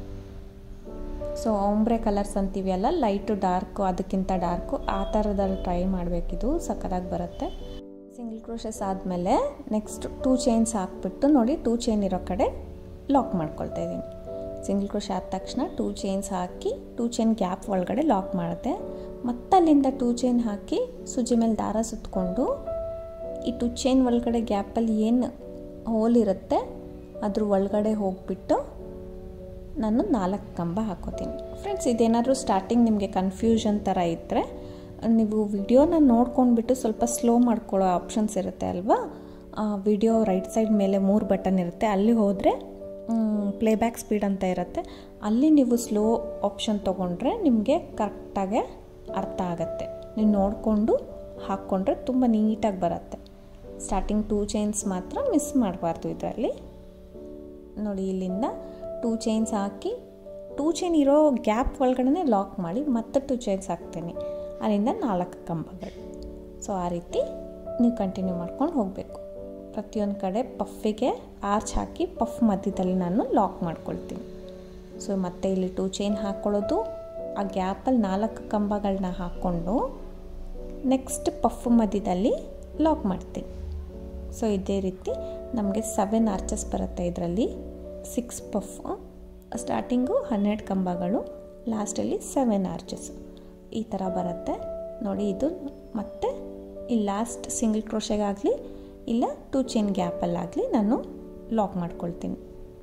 Speaker 1: ಸೊ ಆಂಬ್ರೆ ಕಲರ್ಸ್ ಅಂತೀವಿ ಅಲ್ಲ ಲೈಟು ಡಾರ್ಕು ಅದಕ್ಕಿಂತ ಡಾರ್ಕು ಆ ಥರದಲ್ಲಿ ಟ್ರೈ ಮಾಡಬೇಕಿದು ಸಕ್ಕದಾಗಿ ಬರುತ್ತೆ ಸಿಂಗಲ್ ಕ್ರೋಶಸ್ ಆದಮೇಲೆ ನೆಕ್ಸ್ಟ್ ಟೂ ಚೈನ್ಸ್ ಹಾಕ್ಬಿಟ್ಟು ನೋಡಿ ಟೂ ಚೈನ್ ಇರೋ ಕಡೆ ಲಾಕ್ ಮಾಡ್ಕೊಳ್ತಾ ಇದ್ದೀನಿ ಸಿಂಗಲ್ ಕ್ರೋಶ ಆದ ತಕ್ಷಣ ಟೂ ಚೈನ್ಸ್ ಹಾಕಿ ಟೂ ಚೈನ್ ಗ್ಯಾಪ್ ಒಳಗಡೆ ಲಾಕ್ ಮಾಡುತ್ತೆ ಮತ್ತೆ ಅಲ್ಲಿಂದ ಟೂ ಚೈನ್ ಹಾಕಿ ಸುಜಿ ಮೇಲೆ ದಾರ ಸುತ್ತಕೊಂಡು ಈ ಟೂ ಚೈನ್ ಒಳಗಡೆ ಗ್ಯಾಪಲ್ಲಿ ಏನು ಹೋಲ್ ಇರುತ್ತೆ ಅದ್ರ ಒಳಗಡೆ ಹೋಗಿಬಿಟ್ಟು ನಾನು ನಾಲ್ಕು ಕಂಬ ಹಾಕೋತೀನಿ ಫ್ರೆಂಡ್ಸ್ ಇದೇನಾದರೂ ಸ್ಟಾರ್ಟಿಂಗ್ ನಿಮಗೆ ಕನ್ಫ್ಯೂಷನ್ ಥರ ಇದ್ದರೆ ನೀವು ವಿಡಿಯೋನ ನೋಡ್ಕೊಂಡ್ಬಿಟ್ಟು ಸ್ವಲ್ಪ ಸ್ಲೋ ಮಾಡ್ಕೊಳ್ಳೋ ಆಪ್ಷನ್ಸ್ ಇರುತ್ತೆ ಅಲ್ವಾ ವಿಡಿಯೋ ರೈಟ್ ಸೈಡ್ ಮೇಲೆ ಮೂರು ಬಟನ್ ಇರುತ್ತೆ ಅಲ್ಲಿ ಹೋದರೆ ಪ್ಲೇಬ್ಯಾಕ್ ಸ್ಪೀಡ್ ಅಂತ ಇರುತ್ತೆ ಅಲ್ಲಿ ನೀವು ಸ್ಲೋ ಆಪ್ಷನ್ ತೊಗೊಂಡ್ರೆ ನಿಮಗೆ ಕರೆಕ್ಟಾಗೆ ಅರ್ಥ ಆಗುತ್ತೆ ನೀವು ನೋಡಿಕೊಂಡು ಹಾಕ್ಕೊಂಡ್ರೆ ತುಂಬ ನೀಟಾಗಿ ಬರುತ್ತೆ ಸ್ಟಾರ್ಟಿಂಗ್ ಟೂ ಚೈನ್ಸ್ ಮಾತ್ರ ಮಿಸ್ ಮಾಡಬಾರ್ದು ಇದರಲ್ಲಿ ನೋಡಿ ಇಲ್ಲಿಂದ ಟೂ ಚೈನ್ಸ್ ಹಾಕಿ ಟೂ ಚೈನ್ ಇರೋ ಗ್ಯಾಪ್ ಒಳಗಡೆ ಲಾಕ್ ಮಾಡಿ ಮತ್ತೆ ಟೂ ಚೈನ್ಸ್ ಹಾಕ್ತೀನಿ ಅಲ್ಲಿಂದ ನಾಲ್ಕು ಕಂಬಗಳು ಸೊ ಆ ರೀತಿ ನೀವು ಕಂಟಿನ್ಯೂ ಮಾಡ್ಕೊಂಡು ಹೋಗಬೇಕು ಪ್ರತಿಯೊಂದು ಕಡೆ ಪಫಿಗೆ ಆರ್ಚ್ ಹಾಕಿ ಪಫ್ ಮಧ್ಯದಲ್ಲಿ ನಾನು ಲಾಕ್ ಮಾಡ್ಕೊಳ್ತೀನಿ ಸೊ ಮತ್ತೆ ಇಲ್ಲಿ ಟೂ ಚೈನ್ ಹಾಕ್ಕೊಳ್ಳೋದು ಆ ಗ್ಯಾಪಲ್ಲಿ ನಾಲ್ಕು ಕಂಬಗಳನ್ನ ಹಾಕ್ಕೊಂಡು ನೆಕ್ಸ್ಟ್ ಪಫ್ ಮಧ್ಯದಲ್ಲಿ ಲಾಕ್ ಮಾಡ್ತೀನಿ ಸೊ ಇದೇ ರೀತಿ ನಮಗೆ ಸೆವೆನ್ ಆರ್ಚಸ್ ಬರುತ್ತೆ ಇದರಲ್ಲಿ ಸಿಕ್ಸ್ ಪಫ್ ಸ್ಟಾರ್ಟಿಂಗು ಹನ್ನೆರಡು ಕಂಬಗಳು ಲಾಸ್ಟಲ್ಲಿ ಸೆವೆನ್ ಆರ್ಚಸ್ ಈ ಥರ ಬರುತ್ತೆ ನೋಡಿ ಇದು ಮತ್ತು ಈ ಲಾಸ್ಟ್ ಸಿಂಗಲ್ ಕ್ರೋಶೆಗಾಗಲಿ ಇಲ್ಲ ಟೂ ಚೈನ್ ಗ್ಯಾಪಲ್ಲಾಗಲಿ ನಾನು ಲಾಕ್ ಮಾಡ್ಕೊಳ್ತೀನಿ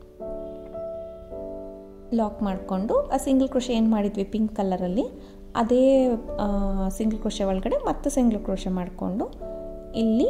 Speaker 1: ಲಾಕ್ ಮಾಡಿಕೊಂಡು ಆ ಸಿಂಗಲ್ ಕ್ರೋಶೆ ಏನು ಮಾಡಿದ್ವಿ ಪಿಂಕ್ ಕಲರಲ್ಲಿ ಅದೇ ಸಿಂಗಲ್ ಕ್ರೋಶೆ ಒಳಗಡೆ ಮತ್ತೆ ಸಿಂಗಲ್ ಕ್ರೋಶೆ ಮಾಡಿಕೊಂಡು ಇಲ್ಲಿ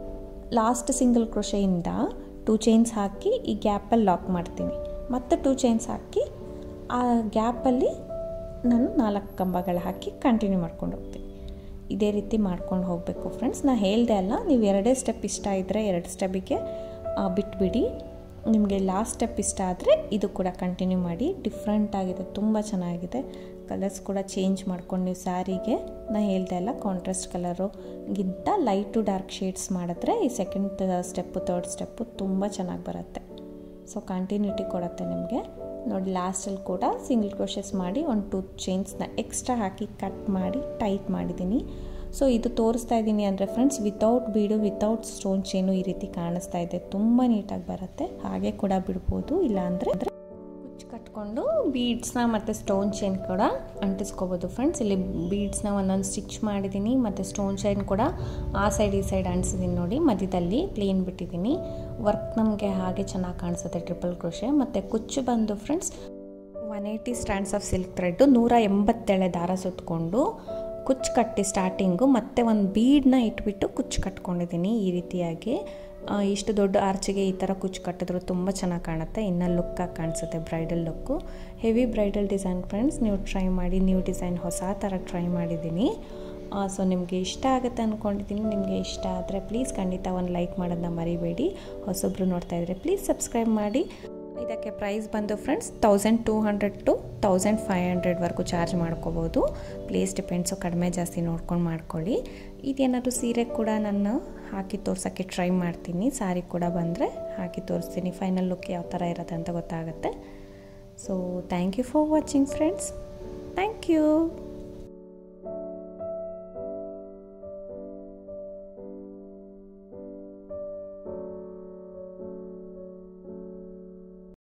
Speaker 1: ಲಾಸ್ಟ್ ಸಿಂಗಲ್ ಕ್ರೋಶೆಯಿಂದ ಟೂ ಚೈನ್ಸ್ ಹಾಕಿ ಈ ಗ್ಯಾಪಲ್ಲಿ ಲಾಕ್ ಮಾಡ್ತೀನಿ ಮತ್ತೆ ಟೂ ಚೈನ್ಸ್ ಹಾಕಿ ಆ ಗ್ಯಾಪಲ್ಲಿ ನಾನು ನಾಲ್ಕು ಕಂಬಗಳು ಹಾಕಿ ಕಂಟಿನ್ಯೂ ಮಾಡ್ಕೊಂಡು ಹೋಗ್ತೀನಿ ಇದೇ ರೀತಿ ಮಾಡ್ಕೊಂಡು ಹೋಗಬೇಕು ಫ್ರೆಂಡ್ಸ್ ನಾನು ಹೇಳ್ದೆ ಅಲ್ಲ ನೀವು ಎರಡೇ ಸ್ಟೆಪ್ ಇಷ್ಟ ಇದ್ದರೆ ಎರಡು ಸ್ಟೆಪ್ಪಿಗೆ ಬಿಟ್ಬಿಡಿ ನಿಮಗೆ ಲಾಸ್ಟ್ ಸ್ಟೆಪ್ ಇಷ್ಟ ಆದರೆ ಇದು ಕೂಡ ಕಂಟಿನ್ಯೂ ಮಾಡಿ ಡಿಫ್ರೆಂಟ್ ಆಗಿದೆ ತುಂಬ ಚೆನ್ನಾಗಿದೆ ಕಲರ್ಸ್ ಕೂಡ ಚೇಂಜ್ ಮಾಡ್ಕೊಂಡು ನೀವು ಸ್ಯಾರಿಗೆ ನಾನು ಹೇಳ್ದೆ ಅಲ್ಲ ಕಾಂಟ್ರಾಸ್ಟ್ ಕಲರುಗಿಂತ ಲೈಟ್ ಟು ಡಾರ್ಕ್ ಶೇಡ್ಸ್ ಮಾಡಿದ್ರೆ ಈ ಸೆಕೆಂಡ್ ಸ್ಟೆಪ್ಪು ತರ್ಡ್ ಸ್ಟೆಪ್ಪು ತುಂಬ ಚೆನ್ನಾಗಿ ಬರುತ್ತೆ ಸೊ ಕಂಟಿನ್ಯೂಟಿ ಕೊಡುತ್ತೆ ನಿಮಗೆ ನೋಡಿ ಲಾಸ್ಟಲ್ಲಿ ಕೂಡ ಸಿಂಗಲ್ ಕ್ರೋಶಸ್ ಮಾಡಿ ಒಂದು ಟೂ ಚೈನ್ಸ್ನ ಎಕ್ಸ್ಟ್ರಾ ಹಾಕಿ ಕಟ್ ಮಾಡಿ ಟೈಟ್ ಮಾಡಿದ್ದೀನಿ ಸೊ ಇದು ತೋರಿಸ್ತಾ ಇದ್ದೀನಿ ಅಂದರೆ friends without bead without stone chain ಈ ರೀತಿ ಕಾಣಿಸ್ತಾ ಇದೆ ತುಂಬ ನೀಟಾಗಿ ಬರುತ್ತೆ ಹಾಗೆ ಕೂಡ ಬಿಡ್ಬೋದು ಇಲ್ಲಾಂದರೆ ಅಂದರೆ ಕುಚ್ಚು ಕಟ್ಕೊಂಡು ಬೀಡ್ಸ್ನ ಮತ್ತು ಸ್ಟೋನ್ ಚೈನ್ ಕೂಡ ಅಂಟಿಸ್ಕೋಬೋದು ಫ್ರೆಂಡ್ಸ್ ಇಲ್ಲಿ ಬೀಡ್ಸ್ನ ಒಂದೊಂದು ಸ್ಟಿಚ್ ಮಾಡಿದ್ದೀನಿ ಮತ್ತು ಸ್ಟೋನ್ ಚೈನ್ ಕೂಡ ಆ ಸೈಡ್ ಈ ಸೈಡ್ ಅಂಟಿಸಿದ್ದೀನಿ ನೋಡಿ ಮಧ್ಯದಲ್ಲಿ ಪ್ಲೇನ್ ಬಿಟ್ಟಿದ್ದೀನಿ ವರ್ಕ್ ನಮಗೆ ಹಾಗೆ ಚೆನ್ನಾಗಿ ಕಾಣಿಸುತ್ತೆ ಟ್ರಿಪಲ್ ಕ್ರೋಶೆ ಮತ್ತು ಕುಚ್ಚು ಬಂದು friends one eighty strands of silk thread ನೂರ ಎಂಬತ್ತೇಳೆ ದಾರ ಸುತ್ತಕೊಂಡು ಕುಚ್ಚು ಕಟ್ಟಿ ಸ್ಟಾರ್ಟಿಂಗು ಮತ್ತು ಒಂದು ಬೀಡನ್ನ ಇಟ್ಬಿಟ್ಟು ಕುಚ್ಚು ಕಟ್ಕೊಂಡಿದ್ದೀನಿ ಈ ರೀತಿಯಾಗಿ ಇಷ್ಟು ದೊಡ್ಡ ಆರ್ಚಿಗೆ ಈ ಥರ ಕುಚ್ಚು ಕಟ್ಟಿದ್ರು ತುಂಬ ಚೆನ್ನಾಗಿ ಕಾಣುತ್ತೆ ಇನ್ನು ಲುಕ್ಕಾಗಿ ಕಾಣಿಸುತ್ತೆ bridal look heavy bridal design friends ನೀವು ಟ್ರೈ ಮಾಡಿ ನ್ಯೂ ಡಿಸೈನ್ ಹೊಸ ಥರ ಟ್ರೈ ಮಾಡಿದ್ದೀನಿ ಸೊ ನಿಮಗೆ ಇಷ್ಟ ಆಗುತ್ತೆ ಅಂದ್ಕೊಂಡಿದ್ದೀನಿ ನಿಮಗೆ ಇಷ್ಟ ಆದರೆ ಪ್ಲೀಸ್ ಖಂಡಿತ ಒಂದು ಲೈಕ್ ಮಾಡೋದನ್ನ ಮರಿಬೇಡಿ ಹೊಸೊಬ್ಬರು ನೋಡ್ತಾ ಇದ್ದರೆ ಪ್ಲೀಸ್ ಸಬ್ಸ್ಕ್ರೈಬ್ ಮಾಡಿ ಇದಕ್ಕೆ ಪ್ರೈಸ್ ಬಂದು friends thousand two hundred to thousand five ಹಂಡ್ರೆಡ್ವರೆಗೂ ಚಾರ್ಜ್ ಮಾಡ್ಕೋಬೋದು ಪ್ಲೇಸ್ ಡಿಪೆಂಡ್ಸು ಕಡಿಮೆ ಜಾಸ್ತಿ ನೋಡ್ಕೊಂಡು ಮಾಡ್ಕೊಳ್ಳಿ ಇದೇನಾದರೂ ಸೀರೆ ಕೂಡ ನಾನು ಹಾಕಿ ತೋರ್ಸೋಕ್ಕೆ ಟ್ರೈ ಮಾಡ್ತೀನಿ ಸಾರಿ ಕೂಡ ಬಂದರೆ ಹಾಕಿ ತೋರಿಸ್ತೀನಿ ಫೈನಲ್ ಲುಕ್ ಯಾವ ಥರ ಇರುತ್ತೆ ಅಂತ ಗೊತ್ತಾಗುತ್ತೆ so thank you for watching friends thank you